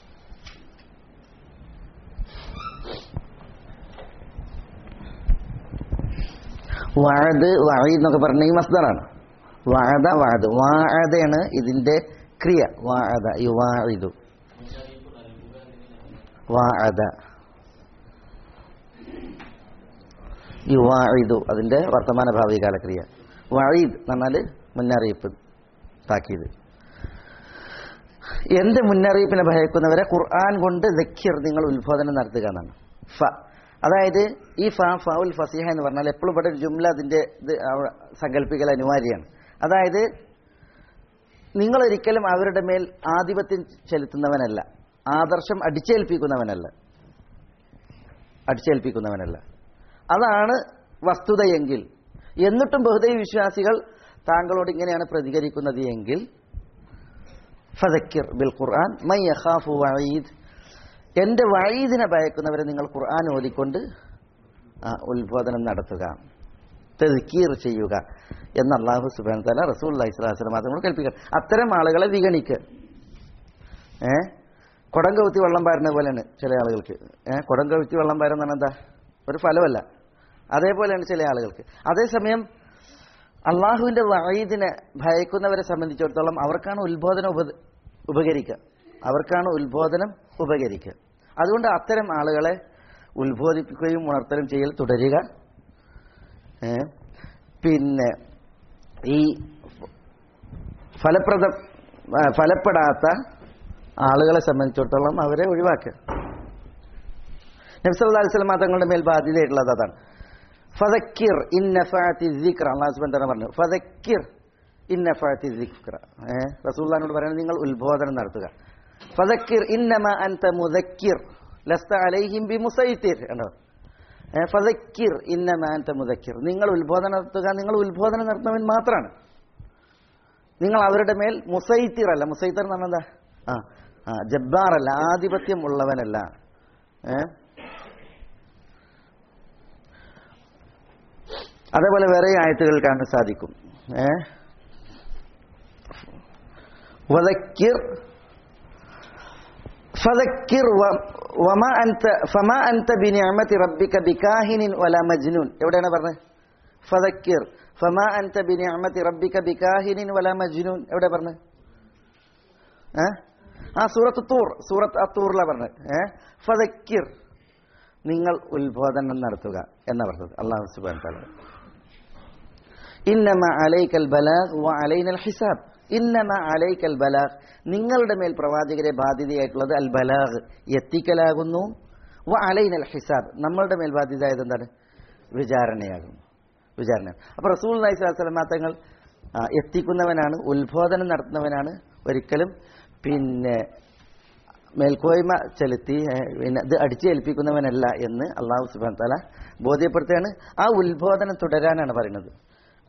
വഴത് വഴീദ് എന്നൊക്കെ പറഞ്ഞെങ്കിൽ മസ്ദറാണ് വാഴത വാഴത് വാഴതയാണ് ഇതിന്റെ ക്രിയ വാഴത യുവാഴിതു വാഴത യുവാഴിതു അതിന്റെ വർത്തമാന ഭാവികാല ക്രിയ വഴീദ് എന്ന് പറഞ്ഞാൽ മുന്നറിയിപ്പ് താക്കീത് എന്ത് മുന്നറിയിപ്പിനെ ഭയക്കുന്നവരെ ഖുർആൻ കൊണ്ട് ദക്കിർ നിങ്ങൾ ഉത്ബോധനം നടത്തുക എന്നാണ് ഫ അതായത് ഈ ഫ ഫൗൽ ഫസീഹ എന്ന് പറഞ്ഞാൽ എപ്പോഴും ഇവിടെ ഒരു ജുംല അതിന്റെ ഇത് അവ- സങ്കല്പിക്കൽ അനിവാര്യമാണ് അതായത് നിങ്ങൾ ഒരിക്കലും അവരുടെ മേൽ ആധിപത്യം ചെലുത്തുന്നവനല്ല ആദർശം അടിച്ചേൽപ്പിക്കുന്നവനല്ല അടിച്ചേൽപ്പിക്കുന്നവനല്ല അതാണ് വസ്തുതയെങ്കിൽ എന്നിട്ടും ബഹുദൈവ വിശ്വാസികൾ താങ്കളോട് ഇങ്ങനെയാണ് പ്രതികരിക്കുന്നത് എങ്കിൽ ഫതക്കിർ ബിൽ ഖുർആൻ മൈ യഖാഫു വഈദ് എന്റെ വഴീദിനെ ഭയക്കുന്നവരെ നിങ്ങൾ ഖുർആൻ ഓതിക്കൊണ്ട് ആ, ഉത്ബോധനം നടത്തുക തെതുക്കീർ ചെയ്യുക എന്ന് അള്ളാഹു സുബാൻ തല റസൂൽ അലൈഹിസ്ലാം അതുകൊണ്ട് കൽപ്പിക്കുക അത്തരം ആളുകളെ വിഗണിക്കുക ഏ കുടം കവുത്തി വെള്ളം പാരുന്ന പോലെയാണ് ചില ആളുകൾക്ക് ഏ കുടം കവുത്തി വെള്ളം പാരുന്ന എന്താ ഒരു ഫലമല്ല അതേപോലെയാണ് ചില ആളുകൾക്ക് അതേസമയം അള്ളാഹുവിന്റെ വഴീദിനെ ഭയക്കുന്നവരെ സംബന്ധിച്ചിടത്തോളം അവർക്കാണ് ഉത്ബോധനം ഉപ ഉപകരിക്കുക അവർക്കാണ് ഉത്ബോധനം ഉപകരിക്കുക അതുകൊണ്ട് അത്തരം ആളുകളെ ഉത്ബോധിപ്പിക്കുകയും ഉണർത്തലും ചെയ്യൽ തുടരുക ഏ? പിന്നെ ഈ ഫലപ്രദം ആ, ഫലപ്പെടാത്ത ആളുകളെ സംബന്ധിച്ചിടത്തോളം അവരെ ഒഴിവാക്കുക നബ്സല്ലാ അലിസ്ലാം തങ്ങളുടെ മേൽ ബാധ്യതയായിട്ടുള്ളത് അതാണ് ഫതക്കിർ ഇന്നഫാത്തി ദിക്ർ അള്ളാഹു സുബ്ഹാനഹു വതആല പറഞ്ഞു ഫതക്കിർ ഇന്നഫാത്തി ദിക്ർ ഏഹ് റസൂലുള്ളാഹിനോട് പറയുന്നത് നിങ്ങൾ ഉത്ബോധനം നടത്തുക ഫതക്കിർ ഇന്നമ അൻത മുദക്കിർ ലസ്ത അലൈഹിം ബിമുസൈത്തിർ കണ്ടോ ഏഹ് ഫതക്കിർ ഇന്നമ അൻത മുദക്കിർ നിങ്ങൾ ഉത്ബോധനം നടത്തുക നിങ്ങൾ ഉത്ബോധനം നടത്തുന്നവൻ മാത്രമാണ് നിങ്ങൾ അവരുടെ മേൽ മുസൈത്തിർ അല്ല മുസൈത്തർ എന്ന് പറഞ്ഞാൽ എന്താ ആ ആ ജബ്ബാറല്ല ആധിപത്യം ഉള്ളവനല്ല ഏഹ് അതേപോലെ വേറെ ആയത്തുകൾ കാണാൻ സാധിക്കും ഏ വദക്കിർ ഫദക്കിർ വ- വമ അൻത ഫമ അൻത ബിനിഅമതി റബ്ബിക ബികാഹിനിൻ വല മജ്നൂൻ എവിടെയാണ് പറഞ്ഞത് ഫദക്കിർ ഫമ അൻത ബിനിഅമതി റബ്ബിക ബികാഹിനിൻ വല മജ്നൂൻ എവിടെ പറഞ്ഞത് ഏ ആ സൂറത്ത് തൂർ സൂറത്ത് അത്തൂറിലാണ് പറഞ്ഞത് ഏ ഫദക്കിർ നിങ്ങൾ ഉത്ബോധനം നടത്തുക എന്നാ പറഞ്ഞത് അള്ളാഹു സുബാൻ താല ഇന്നമ അലൈക്കൽ ബലാഗ് വ അലൈനൽ ഹിസാബ് ഇന്നമ അലൈക്കൽ ബലാഗ് നിങ്ങളുടെ മേൽ പ്രവാചകരെ ബാധ്യതയായിട്ടുള്ളത് അൽ ബലാഗ് എത്തിക്കലാകുന്നു വ അലൈനൽ ഹിസാബ് നമ്മളുടെ മേൽ ബാധ്യതയായത് എന്താണ് വിചാരണയാകുന്നു വിചാരണ അപ്പൊ റസൂൽ അലൈഹി സ്വലാം തങ്ങൾ ആ, എത്തിക്കുന്നവനാണ് ഉത്ബോധനം നടത്തുന്നവനാണ് ഒരിക്കലും പിന്നെ മേൽക്കോയ്മ ചെലുത്തി ഏ, പിന്നെ ഇത് അടിച്ചേൽപ്പിക്കുന്നവനല്ല എന്ന് അള്ളാഹു സുബാൻ താല ബോധ്യപ്പെടുത്തുകയാണ് ആ ഉത്ബോധനം തുടരാനാണ് പറയുന്നത്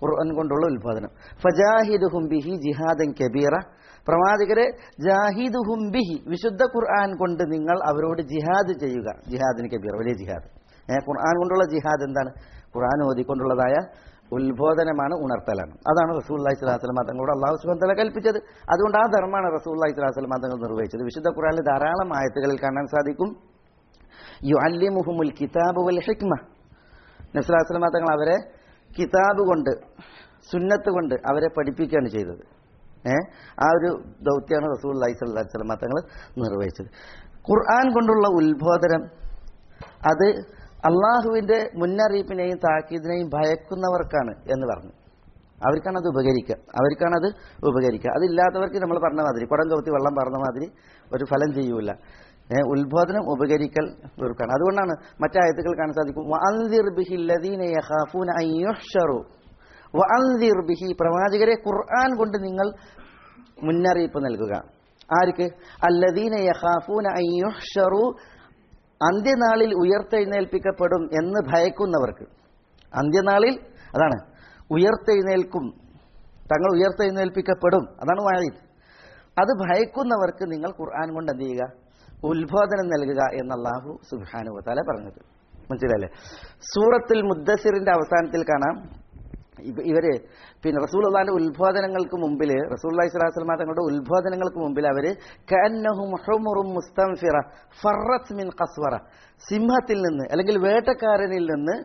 ഖുർആൻ കൊണ്ടുള്ള ഉത്ബോധനം ഫജാഹിദുഹും ബിഹി ജിഹാദൻ കബീറ പ്രവാചകരെ ജാഹിദുഹും ബിഹി വിശുദ്ധ ഖുർആൻ കൊണ്ട് നിങ്ങൾ അവരോട് ജിഹാദ് ചെയ്യുക ജിഹാദിന് കബീർ വലിയ ജിഹാദ് ഏ ഖുർആൻ കൊണ്ടുള്ള ജിഹാദ് എന്താണ് ഖുർആൻ ഓതിക്കൊണ്ടുള്ളതായ ഉത്ബോധനമാണ് ഉണർത്തലാണ് അതാണ് റസൂല്ലാഹി സ്വലാസ്ലം തങ്ങളോട് അള്ളാഹു സുബാൻ തല കൽപ്പിച്ചത് അതുകൊണ്ട് ആ ധർമ്മമാണ് റസൂല്ലാഹി സ്വലാസ്ലം തങ്ങൾ നിർവഹിച്ചത് വിശുദ്ധ ഖുർആനിൽ ധാരാളം ആയത്തുകളിൽ കാണാൻ സാധിക്കും യു അല്ലിമുഹുമുൽ കിതാബ് വൽ ഹിക്മ നസ്ലാസ്ലമ തങ്ങൾ അവരെ കിതാബ് കൊണ്ട് സുന്നത്ത് കൊണ്ട് അവരെ പഠിപ്പിക്കുകയാണ് ചെയ്തത് ഏ ആ ഒരു ദൗത്യമാണ് റസൂൽ അലൈഹി സ്വല്ലല്ലാഹി അലൈഹി വസല്ലം തങ്ങൾ നിർവഹിച്ചത് ഖുർആൻ കൊണ്ടുള്ള ഉത്ബോധനം അത് അള്ളാഹുവിന്റെ മുന്നറിയിപ്പിനെയും താക്കീദിനെയും ഭയക്കുന്നവർക്കാണ് എന്ന് പറഞ്ഞു അവർക്കാണ് അത് ഉപകരിക്കുക അവർക്കാണ് അത് ഉപകരിക്കുക അതില്ലാത്തവർക്ക് നമ്മൾ പറഞ്ഞ മാതിരി കുടം കൗത്തി വെള്ളം പറഞ്ഞ മാതിരി ഒരു ഫലം ചെയ്യൂല ഏ, ഉത്ബോധനം ഉപകരിക്കൽ ഇവർക്കാണ് അതുകൊണ്ടാണ് മറ്റായത്തുകൾ കാണാൻ സാധിക്കും വഅൻദിർ ബിഹി ലദീന യഖാഫൂന അൻ യുഹ്ശറു വഅൻദിർ ബിഹി പ്രവാചകരെ ഖുർആൻ കൊണ്ട് നിങ്ങൾ മുന്നറിയിപ്പ് നൽകുക ആർക്ക് അല്ലദീന യഖാഫൂന അൻ യുഹ്ശറു അന്ത്യനാളിൽ ഉയർത്തെഴുന്നേൽപ്പിക്കപ്പെടും എന്ന് ഭയക്കുന്നവർക്ക് അന്ത്യനാളിൽ അതാണ് ഉയർത്തെഴുന്നേൽക്കും തങ്ങൾ ഉയർത്തെഴുന്നേൽപ്പിക്കപ്പെടും അതാണ് വാഴീത് അത് ഭയക്കുന്നവർക്ക് നിങ്ങൾ ഖുർആൻ കൊണ്ട് എന്ത് ചെയ്യുക ഉത്ബോധനം നൽകുക എന്ന് അള്ളാഹു സുബാനുവത്താല പറഞ്ഞത് മനസ്സിലല്ലേ സൂറത്തുൽ മുദ്ദസിറിന്റെ അവസാനത്തിൽ കാണാം ഇവ- ഇവര് പിന്നെ റസൂൽ അള്ളാന്റെ ഉത്ബോധനങ്ങൾക്ക് മുമ്പിൽ റസൂൽ അള്ളഹി സ്വലാസ്ലമ തങ്ങളുടെ ഉത്ബോധനങ്ങൾക്ക് മുമ്പിൽ അവര് കഅന്നഹും ഹുമുറും മുസ്തംഫിറ ഫറത്ത് മിൻ ഖസ്വറ സിംഹത്തിൽ നിന്ന് അല്ലെങ്കിൽ വേട്ടക്കാരനിൽ നിന്ന്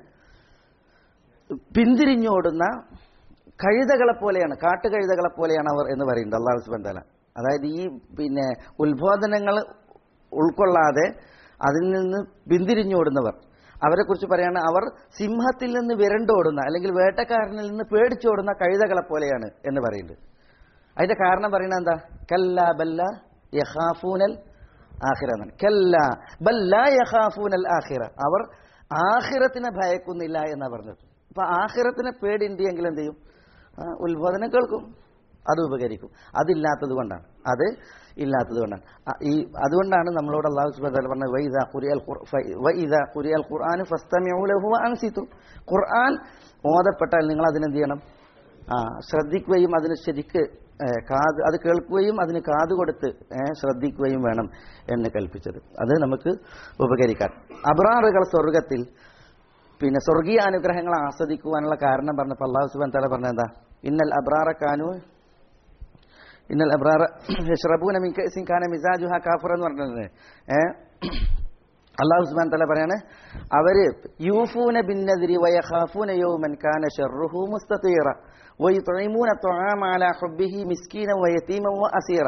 പിന്തിരിഞ്ഞോടുന്ന കഴുതകളെ പോലെയാണ് കാട്ടുകഴുതകളെ പോലെയാണ് അവർ എന്ന് പറയുന്നത് അള്ളാഹു സുബാൻ തല അതായത് ഈ പിന്നെ ഉത്ബോധനങ്ങൾ ഉൾക്കൊള്ളാതെ അതിൽ നിന്ന് പിന്തിരിഞ്ഞോടുന്നവർ അവരെ കുറിച്ച് പറയാണ് അവർ സിംഹത്തിൽ നിന്ന് വിരണ്ടോടുന്ന അല്ലെങ്കിൽ വേട്ടക്കാരനിൽ നിന്ന് പേടിച്ചോടുന്ന കഴുതകളെ പോലെയാണ് എന്ന് പറയുന്നത് അതിന്റെ കാരണം പറയുന്നത് എന്താ കല്ല ബല്ല യഹാഫൂനൽ ആഖിറ എന്നാണ് കല്ല ബല്ല യഹാഫൂനൽ ആഖിറ അവർ ആഖിറത്തിനെ ഭയക്കുന്നില്ല എന്നാ പറഞ്ഞത് അപ്പൊ ആഖിറത്തിനെ പേടിയുണ്ടെങ്കിൽ എന്ത് ചെയ്യും ആ, ഉത്ബോധനം കേൾക്കും അത് ഉപകരിക്കും അതില്ലാത്തത് കൊണ്ടാണ് അത് ഇല്ലാത്തത് കൊണ്ടാണ് ആ, ഈ അതുകൊണ്ടാണ് നമ്മളോട് അള്ളാഹു സുബ്ഹാനഹു വ തആല പറഞ്ഞത് വൈദാ ഖുരിയൽ ഖുർ- ഫ- വൈദാ ഖുരിയൽ ഖുർആൻ ഫസ്തമിഉ ലഹു വഅൻസിതു ഖുർആൻ ഓതപ്പെട്ടാൽ നിങ്ങൾ അതിനെന്ത് ചെയ്യണം ആ ശ്രദ്ധിക്കുകയും അതിന് ശരിക്ക് ഏ, കാത് അത് കേൾക്കുകയും അതിന് കാത് കൊടുത്ത് ഏ, ശ്രദ്ധിക്കുകയും വേണം എന്ന് കൽപ്പിച്ചത് അത് നമുക്ക് ഉപകരിക്കാൻ അബ്രാറുകൾ സ്വർഗത്തിൽ പിന്നെ സ്വർഗീയ അനുഗ്രഹങ്ങൾ ആസ്വദിക്കുവാനുള്ള കാരണം പറഞ്ഞപ്പോൾ അള്ളാഹു സുബാൻ തല പറഞ്ഞ എന്താ ഇന്നൽ അബ്രാറ കാനു ഇന്നൽ അബ്രാറ യഷ്റബൂന മിൻ കഅസിൻ കാന മിസാജുഹ കാഫിർ എന്ന് പറഞ്ഞത് ഏ അള്ളാഹു സുബ്ഹാനഹു തആല പറയാണ് അവര് യൂഫൂന ബിന്നദിരി വയഖാഫൂന യൗമൻ കാന ശർറുഹു മുസ്തതീറ വയുത്ഇമൂന തുആമ അലാ ഹുബ്ബിഹി മിസ്കീന വയതീമ വഅസീറ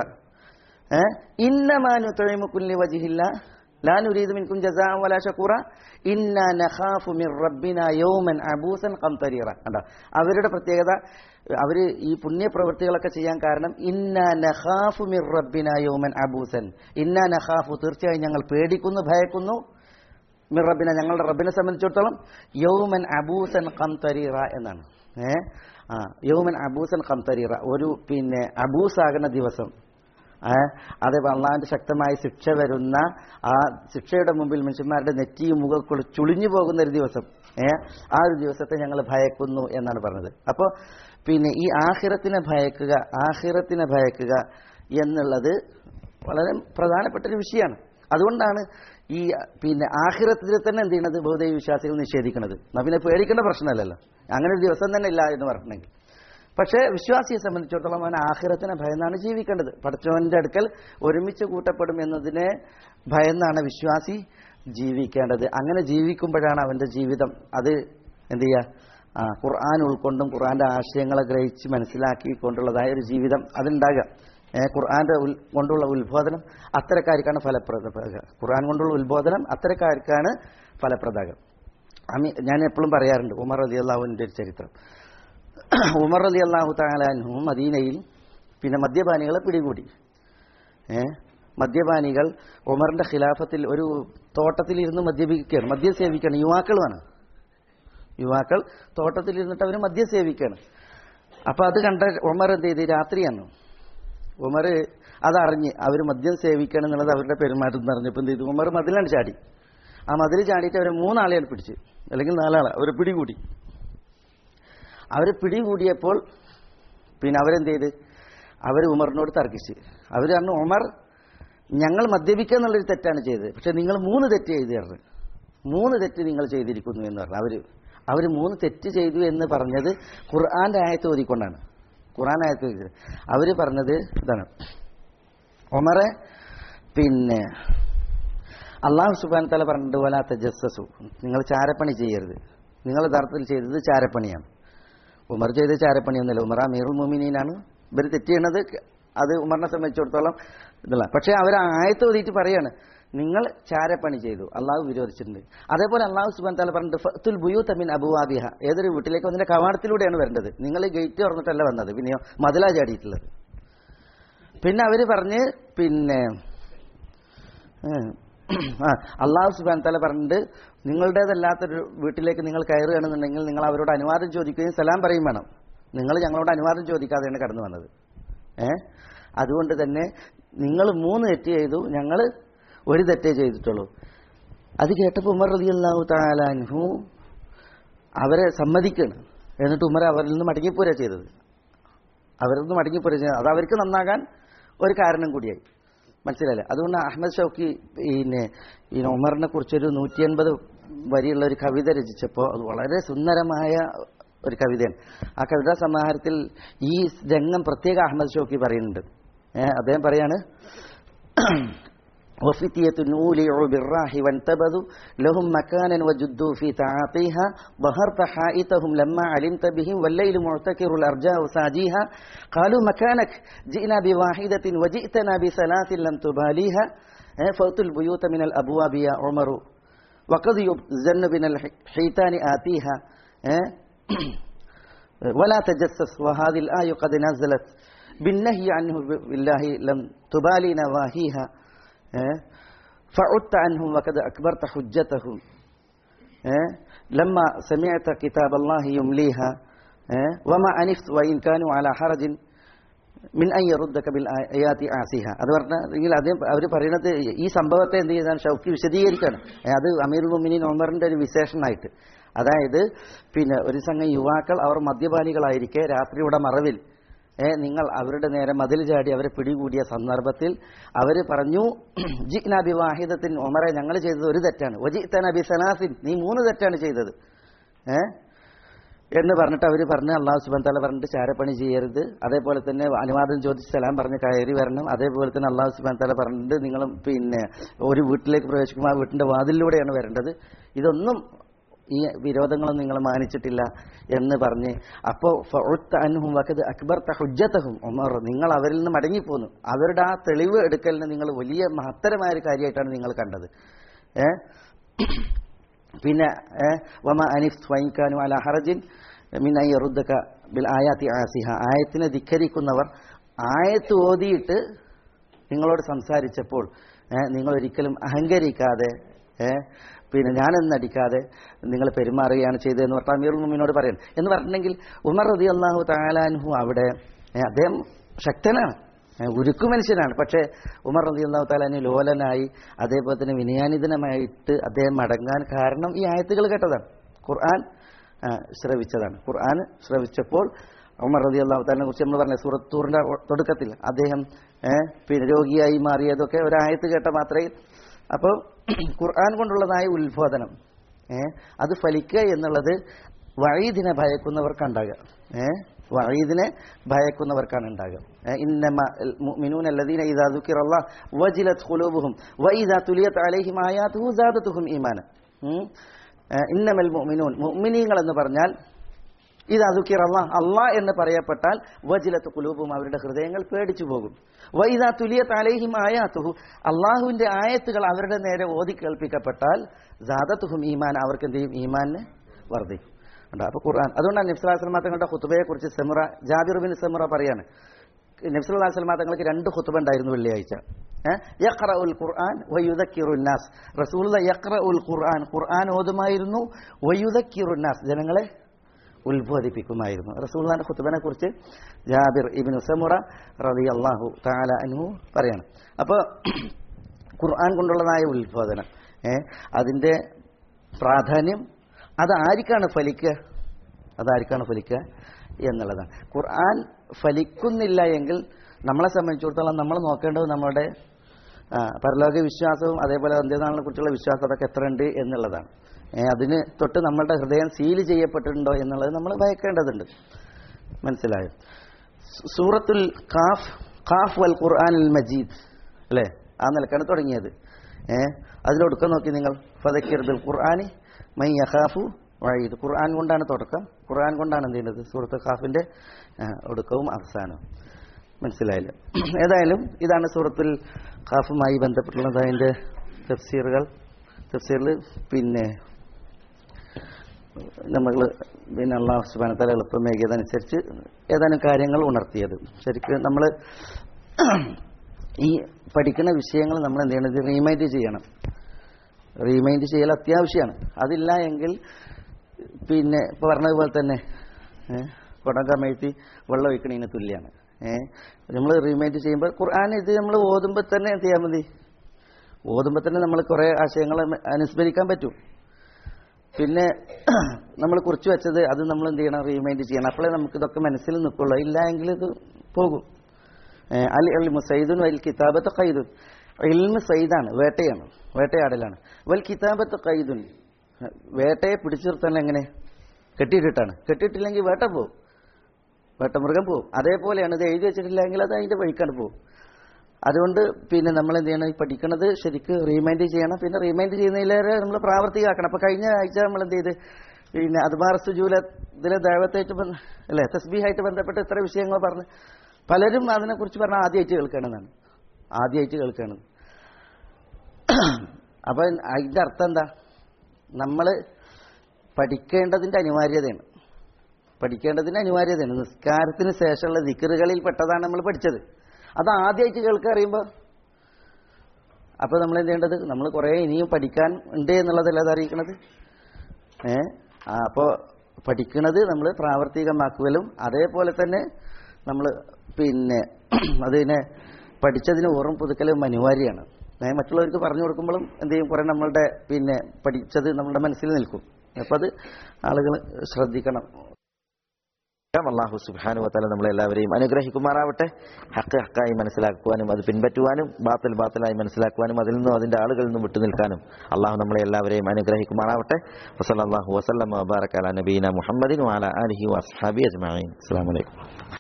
ഏ ഇന്നമാ നുത്ഇമുകും ലിവജ്ഹില്ല ലാ നുരീദു മിൻകും ജസാഅൻ വലാ ശകൂറ ഇന്നാ നഖാഫു മിർ റബ്ബിനാ യൗമൻ അബൂസൻ ഖംതരീറ കണ്ടോ അവരുടെ പ്രത്യേകത അവര് ഈ പുണ്യപ്രവൃത്തികളൊക്കെ ചെയ്യാൻ കാരണം ഇന്നാ നഖാഫു മിർ റബ്ബിനാ യൗമൻ അബൂസൻ ഇന്നാ നഖാഫു തീർച്ചയായും ഞങ്ങൾ പേടിക്കുന്നു ഭയക്കുന്നു മിർ റബ്ബിന ഞങ്ങളുടെ റബ്ബിനെ സംബന്ധിച്ചിടത്തോളം യൗമൻ അബൂസൻ ഖംതരീറ എന്നാണ് ഏ ആ യൗമൻ അബൂസൻ ഖംതരീറ ഒരു പിന്നെ അബൂസാകുന്ന ദിവസം ഏ, അത് അള്ളാഹിന്റെ ശക്തമായ ശിക്ഷ വരുന്ന ആ ശിക്ഷയുടെ മുമ്പിൽ മനുഷ്യന്മാരുടെ നെറ്റിയും മുഖക്കുളി ചുളിഞ്ഞു പോകുന്ന ഒരു ദിവസം ഏ ആ ഒരു ദിവസത്തെ ഞങ്ങൾ ഭയക്കുന്നു എന്നാണ് പറഞ്ഞത് അപ്പോൾ പിന്നെ ഈ ആഹിറത്തിനെ ഭയക്കുക ആഹിറത്തിനെ ഭയക്കുക എന്നുള്ളത് വളരെ പ്രധാനപ്പെട്ട ഒരു വിഷയമാണ് അതുകൊണ്ടാണ് ഈ പിന്നെ ആഹിറത്തിൽ തന്നെ എന്ത് ചെയ്യണത് ബൗദ്ധ വിശ്വാസികൾ നിഷേധിക്കുന്നത് എന്നാ പിന്നെ പേടിക്കേണ്ട പ്രശ്നമല്ലല്ലോ അങ്ങനെ ഒരു ദിവസം തന്നെ ഇല്ല എന്ന് പറഞ്ഞിട്ടുണ്ടെങ്കിൽ പക്ഷേ വിശ്വാസിയെ സംബന്ധിച്ചിടത്തോളം അവൻ ആഹിറത്തിനെ ഭയന്നാണ് ജീവിക്കേണ്ടത് പടച്ചവന്റെ അടുക്കൽ ഒരുമിച്ച് കൂട്ടപ്പെടും എന്നതിനെ ഭയന്നാണ് വിശ്വാസി ജീവിക്കേണ്ടത് അങ്ങനെ ജീവിക്കുമ്പോഴാണ് അവന്റെ ജീവിതം അത് എന്ത് ചെയ്യുക ആ, ഖുർആൻ ഉൾക്കൊണ്ടും ഖുർആന്റെ ആശയങ്ങളെ ഗ്രഹിച്ച് മനസ്സിലാക്കിക്കൊണ്ടുള്ളതായ ഒരു ജീവിതം അതുണ്ടാകുക ഏ, ഖുർആന്റെ ഉൽ കൊണ്ടുള്ള ഉത്ബോധനം അത്തരക്കാർക്കാണ് ഫലപ്രദമാകുക ഖുർആൻ കൊണ്ടുള്ള ഉത്ബോധനം അത്തരക്കാർക്കാണ് ഫലപ്രദമാകുക അമി ഞാൻ എപ്പോഴും പറയാറുണ്ട് ഉമർ അലി അള്ളാഹുവിൻ്റെ ഒരു ചരിത്രം ഉമർ അലി അള്ളാഹു താലാൻഹു മദീനയിൽ പിന്നെ മദ്യപാനികളെ പിടികൂടി ഏ മദ്യപാനികൾ ഉമറിന്റെ ഖിലാഫത്തിൽ ഒരു തോട്ടത്തിൽ ഇരുന്ന് മദ്യപിക്കുകയാണ് മദ്യം സേവിക്കുകയാണ് യുവാക്കളുമാണ് യുവാക്കൾ തോട്ടത്തിൽ ഇരുന്നിട്ട് അവർ മദ്യം സേവിക്കുകയാണ് അപ്പൊ അത് കണ്ട ഉമർ എന്ത് ചെയ്ത് രാത്രിയാണ് ഉമർ അതറിഞ്ഞ് അവർ മദ്യം സേവിക്കണം എന്നുള്ളത് അവരുടെ പെരുമാറ്റം എന്ന് അറിഞ്ഞപ്പോൾ എന്ത് ചെയ്തു ഉമർ മതിലാണ് ചാടി ആ മതിൽ ചാടിയിട്ട് അവരെ മൂന്നാളെയാണ് പിടിച്ച് അല്ലെങ്കിൽ നാലാളെ അവരെ പിടികൂടി അവർ പിടികൂടിയപ്പോൾ പിന്നെ അവരെന്ത് ചെയ്ത് അവർ ഉമറിനോട് തർക്കിച്ച് അവർ പറഞ്ഞു ഉമർ ഞങ്ങൾ മദ്യപിക്കുക എന്നുള്ളൊരു തെറ്റാണ് ചെയ്തത് പക്ഷെ നിങ്ങൾ മൂന്ന് തെറ്റ് ചെയ്തു പറഞ്ഞു മൂന്ന് തെറ്റ് നിങ്ങൾ ചെയ്തിരിക്കുന്നു എന്ന് പറഞ്ഞു അവർ അവർ മൂന്ന് തെറ്റ് ചെയ്തു എന്ന് പറഞ്ഞത് ഖുർആന്റെ ആയത്ത് ഓതിക്കൊണ്ടാണ് ഖുർആൻ ആയത്ത് ഓതി അവർ പറഞ്ഞത് ഇതാണ് ഉമറെ പിന്നെ അള്ളാഹു സുബാൻ തല പറഞ്ഞിട്ട് പോലെ തജസ്സസു നിങ്ങൾ ചാരപ്പണി ചെയ്യരുത് നിങ്ങൾ യഥാർത്ഥത്തിൽ ചെയ്തത് ചാരപ്പണിയാണ് ഉമർ ചെയ്ത ചാരപ്പണിയൊന്നുമില്ല ഉമർ അമീറുൽ മുമിനീനാണ് ഇവർ തെറ്റ് ചെയ്യണത് അത് ഉമറിനെ സംബന്ധിച്ചിടത്തോളം ഇതല്ല പക്ഷെ അവർ ആയത്ത് ഓതിയിട്ട് പറയാണ് നിങ്ങൾ ചാരപ്പണി ചെയ്തു അള്ളാഹു വിരോധിച്ചിട്ടുണ്ട് അതേപോലെ അള്ളാഹു സുബാൻ താല പറഞ്ഞിട്ട് ഫത്തുൽ ബുയൂ തമിൻ അബുവാബിഹ ഏതൊരു വീട്ടിലേക്ക് വന്നതിന്റെ കവാടത്തിലൂടെയാണ് വരേണ്ടത് നിങ്ങൾ ഗേറ്റ് തുറന്നിട്ടല്ല വന്നത് പിന്നെയോ മതിലാ ചാടിയിട്ടുള്ളത് പിന്നെ അവര് പറഞ്ഞ് പിന്നെ ഏഹ്, ആ അള്ളാഹു സുബാൻ തല പറഞ്ഞിട്ട് നിങ്ങളുടേതല്ലാത്തൊരു വീട്ടിലേക്ക് നിങ്ങൾ കയറുകയാണെന്നുണ്ടെങ്കിൽ നിങ്ങൾ അവരോട് അനുവാദം ചോദിക്കുകയും സലാം പറയും വേണം നിങ്ങൾ ഞങ്ങളോട് അനുവാദം ചോദിക്കാതെയാണ് കടന്നു വന്നത് ഏ അതുകൊണ്ട് തന്നെ നിങ്ങൾ മൂന്ന് തെറ്റ് ചെയ്തു ഞങ്ങൾ ഒരു തെറ്റേ ചെയ്തിട്ടുള്ളൂ അത് കേട്ടപ്പോൾ ഉമർ റതി അള്ളാഹു താലാൻഹു അവരെ സമ്മതിക്കണം എന്നിട്ട് ഉമർ അവരിൽ നിന്ന് മടങ്ങിപ്പോരാ ചെയ്തത് അവരിൽ നിന്ന് മടങ്ങിപ്പോരാ ചെയ്തത് അത് അവർക്ക് നന്നാകാൻ ഒരു കാരണം കൂടിയായി മനസ്സിലായില്ലേ അതുകൊണ്ട് അഹമ്മദ് ഷൗക്കി പിന്നെ ഈ ഉമറിനെ കുറിച്ചൊരു നൂറ്റി അൻപത് വരിയുള്ള ഒരു കവിത രചിച്ചപ്പോൾ അത് വളരെ സുന്ദരമായ ഒരു കവിതയാണ് ആ കവിതാ സമാഹാരത്തിൽ ഈ രംഗം പ്രത്യേക അഹമ്മദ് ഷൗക്കി പറയുന്നുണ്ട് ഏഹ് അദ്ദേഹം പറയാണ് وفتية أولعوا بالراح وانتبذوا لهم مكانا وجدوا في تعاطيها ظهرت حائتهم لما علمت بهم والليل معتكر الأرجاء ساجيها قالوا مكانك جئنا بواحدة وجئتنا بثلاث لم تباليها إيه، فوت البيوت من الأبواب يا عمر وقد يبزن بنا الحيتان آتيها إيه، ولا تجسس وهذه الآية قد نزلت بالنهي عنه بالله لم تبالي نواهيها إيه؟ فعدت عنهم وقد أكبرت حجتهم إيه؟ لما سمعت كتاب الله يمليها إيه؟ وما أنفت وإن كانوا على حرج മിൻ ഐ യറുദ്ദക ബിൽ ആയാതി ആസിഹ അത് പറഞ്ഞെങ്കിൽ അദ്ദേഹം അവർ പറയുന്നത് ഈ സംഭവത്തെ എന്ത് ചെയ്താണ് ഷൗക്കി വിശദീകരിക്കുകയാണ് ഏ, അത് അമീറുൽ മുമിനീൻ ഒമറിന്റെ ഒരു വിശേഷണമായിട്ട് അതായത് പിന്നെ ഒരു സംഘം യുവാക്കൾ അവർ മദ്യപാനികളായിരിക്കെ രാത്രിയുടെ മറവിൽ ഏ, നിങ്ങൾ അവരുടെ നേരെ മതിൽ ചാടി അവരെ പിടികൂടിയ സന്ദർഭത്തിൽ അവർ പറഞ്ഞു ജിഗ്ന ബി വാഹിദത്തിൻ ഒമറെ ഞങ്ങൾ ചെയ്തത് ഒരു തെറ്റാണ് വജിത്തന ബി സനാസിൻ നീ മൂന്ന് തെറ്റാണ് ചെയ്തത് ഏ എന്ന് പറഞ്ഞിട്ട് അവർ പറഞ്ഞ് അള്ളാഹു സുബാൻ തല പറഞ്ഞിട്ട് ചാരപ്പണി ചെയ്യരുത് അതേപോലെ തന്നെ അനുവാദം ചോദിച്ച് സലാം പറഞ്ഞ് കയറി വരണം അതേപോലെ തന്നെ അള്ളാഹു സുബാൻ തല പറഞ്ഞിട്ട് നിങ്ങൾ പിന്നെ ഒരു വീട്ടിലേക്ക് പ്രവേശിക്കുമ്പോൾ ആ വീട്ടിന്റെ വാതിലിലൂടെയാണ് വരേണ്ടത് ഇതൊന്നും ഈ വിരോധങ്ങളൊന്നും നിങ്ങൾ മാനിച്ചിട്ടില്ല എന്ന് പറഞ്ഞ് അപ്പോൾ അൻഹും വക്കത് അക്ബർ ഹുജ്ജത്തഹും ഉമർ നിങ്ങൾ അവരിൽ നിന്ന് മടങ്ങിപ്പോന്നു അവരുടെ ആ തെളിവ് എടുക്കലിന് നിങ്ങൾ വലിയ മഹത്തരമായ ഒരു കാര്യമായിട്ടാണ് നിങ്ങൾ കണ്ടത് ഏ പിന്നെ ഏ, വമ അനിഫ് വൈക്കാനു അല ഹറജിൻ മിൻ ഐ റുദ്ദക ബിൽ ആയാത്തി ആസിഹ ആയത്തിനെ ധിക്കരിക്കുന്നവർ ആയത്ത് ഓതിയിട്ട് നിങ്ങളോട് സംസാരിച്ചപ്പോൾ ഏ, നിങ്ങൾ ഒരിക്കലും അഹങ്കരിക്കാതെ ഏ, പിന്നെ ഞാനെന്നടിക്കാതെ നിങ്ങൾ പെരുമാറുകയാണ് ചെയ്തതെന്ന് പറഞ്ഞാൽ അമീർ മുമിനോട് പറയാൻ എന്ന് പറഞ്ഞിട്ടുണ്ടെങ്കിൽ ഉമർ റതി അള്ളാഹു താലാൻഹു അവിടെ ഏ, അദ്ദേഹം ശക്തനാണ് ഏ, ഉരുക്കു മനുഷ്യനാണ് പക്ഷേ ഉമർ റതി അള്ളാഹു താലാന് ലോലനായി അതേപോലെ തന്നെ വിനയാനിതനമായിട്ട് അദ്ദേഹം മടങ്ങാൻ കാരണം ഈ ആയത്തുകൾ കേട്ടതാണ് ഖുർആൻ ആ, ശ്രവിച്ചതാണ് ഖുർആൻ ശ്രവിച്ചപ്പോൾ ഉമർ റതി അള്ളാഹു താലിനെ കുറിച്ച് നമ്മൾ പറഞ്ഞ സൂറത്തൂറിന്റെ തുടക്കത്തിൽ അദ്ദേഹം ഏ, പിന്നെ രോഗിയായി മാറിയതൊക്കെ ഒരായത്ത് കേട്ട മാത്രമേ അപ്പോൾ ഖുർആൻ കൊണ്ടുള്ളതായ ഉത്ബോധനം ഏ, അത് ഫലിക്കുക എന്നുള്ളത് വഴീദിനെ ഭയക്കുന്നവർക്കുണ്ടാകുക ഏ വഴീദിനെ ഭയക്കുന്നവർക്കാണ് ഉണ്ടാകുക ഏ, ഇന്നമ മുഅ്മിനൂന അല്ലദീന ഇദാ ദുക്കിറല്ലാഹ് വജിലത് ഖുലൂബുഹും വഇദാ തുലിയത് അലൈഹിം ആയാതുഹു സാദതുഹും ഈമാന ഉം. ഏ, ഇന്നമൽ മുഅ്മിനൂൻ മുഅ്മിനീങ്ങൾ എന്ന് പറഞ്ഞാൽ ഇത് അതുക്കിർ അള്ളാഹ് അള്ളാഹ് എന്ന് പറയപ്പെട്ടാൽ വജിലത്ത് കുലൂബും അവരുടെ ഹൃദയങ്ങൾ പേടിച്ചു പോകും വൈദാ തുലിയത്ത് അലൈഹിം ആയാത്തുഹു അള്ളാഹുവിന്റെ ആയത്തുകൾ അവരുടെ നേരെ ഓതി കേൾപ്പിക്കപ്പെട്ടാൽ ജാദത്തുഹും ഈമാൻ അവർക്ക് എന്ത് ചെയ്യും ഈമാനെ വർദ്ധിക്കും ഉണ്ട് അപ്പൊ ഖുർആൻ അതുകൊണ്ടാണ് നിഫ്സലാസ്ലമ തങ്ങളുടെ ഹുത്തുബയെ കുറിച്ച് സെമുറ ജാബിർ ബിൻ സെമുറ പറയാണ് നബ്സുല്ലാസ്ലമ തങ്ങൾക്ക് രണ്ട് ഹുത്തുബ ഉണ്ടായിരുന്നു വെള്ളിയാഴ്ച യഖ്റ ഉൽ ഖുർആൻ വയുദക്കിറുന്നാസ് റസൂൽ യഖ്റ ഉൽ ഖുർആൻ ഖുർആൻ ഓതുമായിരുന്നു വയുദക്കിറുന്നാസ് ജനങ്ങളെ ഉത്ബോധിപ്പിക്കുമായിരുന്നു റസൂൽഖാന്റെ ഖുത്തുബനെ കുറിച്ച് ജാബിർ ഇബിൻ സമുറ റതി അള്ളാഹു താല അനു പറയാണ് അപ്പോൾ ഖുർആൻ കൊണ്ടുള്ളതായ ഉത്ബോധനം ഏ അതിന്റെ പ്രാധാന്യം അത് ആർക്കാണ് ഫലിക്കുക അതാർക്കാണ് ഫലിക്കുക എന്നുള്ളതാണ് ഖുർആൻ ഫലിക്കുന്നില്ല എങ്കിൽ നമ്മളെ സംബന്ധിച്ചിടത്തോളം നമ്മൾ നോക്കേണ്ടത് നമ്മുടെ ആ, പരലോക വിശ്വാസവും അതേപോലെ അന്ത്യനാളിനെ കുറിച്ചുള്ള വിശ്വാസം അതൊക്കെ എത്ര ഉണ്ട് എന്നുള്ളതാണ് ഏ, അതിന് തൊട്ട് നമ്മളുടെ ഹൃദയം സീൽ ചെയ്യപ്പെട്ടിട്ടുണ്ടോ എന്നുള്ളത് നമ്മൾ ഭയക്കേണ്ടതുണ്ട് മനസ്സിലായോ സു- സൂറത്തുൽ ഖാഫ് ഖാഫ് വൽ ഖുർആനിൽ മജീദ് അല്ലേ ആ നിലക്കാണ് തുടങ്ങിയത് ഏ അതിലൊടുക്കം നോക്കി നിങ്ങൾ ഫതക്കിർ ബിൽ ഖുർആനി മൈ യഖാഫു വഴീദ് ഖുർആൻ കൊണ്ടാണ് തുടക്കം ഖുർആൻ കൊണ്ടാണ് എന്ത് ചെയ്യുന്നത് സൂറത്ത് ഖാഫിന്റെ ആ, ഒടുക്കവും അവസാനവും മനസ്സിലായില്ല ഏതായാലും ഇതാണ് സൂറത്തുൽ ഖാഫുമായി ബന്ധപ്പെട്ടുള്ളത് അതിന്റെ തഫ്സീറുകൾ തഫ്സീറിൽ പിന്നെ നമ്മൾ പിന്നെ അള്ളാഹു സുബാനത്താല എളുപ്പമേകിയതനുസരിച്ച് ഏതാനും കാര്യങ്ങൾ ഉണർത്തിയത് ശരിക്കും നമ്മൾ ഈ പഠിക്കുന്ന വിഷയങ്ങൾ നമ്മൾ എന്ത് ചെയ്യണം ഇത് റീമൈൻഡ് ചെയ്യണം റീമൈൻഡ് ചെയ്യൽ അത്യാവശ്യമാണ് അതില്ല എങ്കിൽ പിന്നെ ഇപ്പോൾ പറഞ്ഞതുപോലെ തന്നെ കുടം കമഴ്ത്തി വെള്ളം ഒഴിക്കണതിന് തുല്യമാണ് ഏഹ് നമ്മൾ റീമൈൻഡ് ചെയ്യുമ്പോൾ ഖുർആൻ ഇത് നമ്മൾ ഓതുമ്പോൾ തന്നെ എന്ത് ചെയ്യാൻ മതി ഓതുമ്പോൾ തന്നെ നമ്മൾ കുറേ ആശയങ്ങൾ അനുസ്മരിക്കാൻ പറ്റും പിന്നെ നമ്മൾ കുറിച്ച് വെച്ചത് അത് നമ്മൾ എന്ത് ചെയ്യണം റീമൈൻഡ് ചെയ്യണം അപ്പോഴേ നമുക്ക് ഇതൊക്കെ മനസ്സിൽ നിൽക്കുള്ളൂ ഇല്ല എങ്കിൽ ഇത് പോകും ഏഹ് അൽ ഇൽമു സൈദുൻ വൽ കിതാബത്ത് ഖൈദുൻ ഇൽമു സൈദാണ് വേട്ടയാണ് വേട്ടയാടലാണ് വൽ കിതാബത്ത് ഖൈദുൻ വേട്ടയെ പിടിച്ചു നിർത്താൻ എങ്ങനെ കെട്ടിയിട്ടിട്ടാണ് കെട്ടിയിട്ടില്ലെങ്കിൽ വേട്ട പോകും വേട്ടമൃഗം പോകും അതേപോലെയാണ് ഇത് എഴുതി വെച്ചിട്ടില്ലെങ്കിൽ അത് അതിന്റെ വഴിക്കാണ് പോകും അതുകൊണ്ട് പിന്നെ നമ്മൾ എന്ത് ചെയ്യണം ഈ പഠിക്കണത് ശരിക്ക് റീമൈൻഡ് ചെയ്യണം പിന്നെ റീമൈൻഡ് ചെയ്യുന്നതിലേറെ നമ്മൾ പ്രാവർത്തികമാക്കണം അപ്പൊ കഴിഞ്ഞ ആഴ്ച നമ്മൾ എന്ത് ചെയ്ത് പിന്നെ അതുമാർ സുജൂല ഇതിലെ ദൈവത്തായിട്ട് ബന്ധ അല്ലെ തസ്ബീഹായിട്ട് ബന്ധപ്പെട്ട് ഇത്ര വിഷയങ്ങൾ പറഞ്ഞ് പലരും അതിനെക്കുറിച്ച് പറഞ്ഞാൽ ആദ്യമായിട്ട് കേൾക്കണമെന്നാണ് ആദ്യമായിട്ട് കേൾക്കണം അപ്പൊ അതിന്റെ അർത്ഥം എന്താ നമ്മൾ പഠിക്കേണ്ടതിന്റെ അനിവാര്യതയാണ് പഠിക്കേണ്ടതിന്റെ അനിവാര്യതയാണ് നിസ്കാരത്തിന് ശേഷമുള്ള ദിക്കറുകളിൽ പെട്ടതാണ് നമ്മൾ പഠിച്ചത് അത് ആദ്യമായിട്ട് കേൾക്കുക അറിയുമ്പോൾ അപ്പൊ നമ്മൾ എന്ത് ചെയ്യേണ്ടത് നമ്മൾ കുറെ ഇനിയും പഠിക്കാൻ ഉണ്ട് എന്നുള്ളതല്ല അത് അറിയിക്കണത് ഏ ആ, അപ്പോ പഠിക്കുന്നത് നമ്മൾ പ്രാവർത്തികമാക്കുകയും അതേപോലെ തന്നെ നമ്മൾ പിന്നെ അതിനെ പഠിച്ചതിന് ഓർമ്മ പുതുക്കലും അനിവാര്യമാണ് ഏ, മറ്റുള്ളവർക്ക് പറഞ്ഞു കൊടുക്കുമ്പോഴും എന്ത് ചെയ്യും കുറെ നമ്മളുടെ പിന്നെ പഠിച്ചത് നമ്മളുടെ മനസ്സിൽ നിൽക്കും അപ്പൊ അത് ആളുകൾ ശ്രദ്ധിക്കണം അള്ളാഹു സുബാനു വത്താല നമ്മളെല്ലാവരെയും അനുഗ്രഹിക്കുമാറാവട്ടെ ഹക്ക് ഹക്കായി മനസ്സിലാക്കുവാനും അത് പിൻപറ്റുവാനും ബാത്തിൽ ബാത്തിലായി മനസ്സിലാക്കുവാനും അതിൽ നിന്നും അതിന്റെ ആളുകളിൽ നിന്നും വിട്ടുനിൽക്കാനും അള്ളാഹു നമ്മളെ എല്ലാവരെയും അനുഗ്രഹിക്കുമാറാവട്ടെ വസല്ലാഹു വസ്ലം വബാറക്കാല നബീന മുഹമ്മദിൻ വാല അലഹി വസ്ഹാബി അജ്മാൻ അസ്സാം വലൈക്കും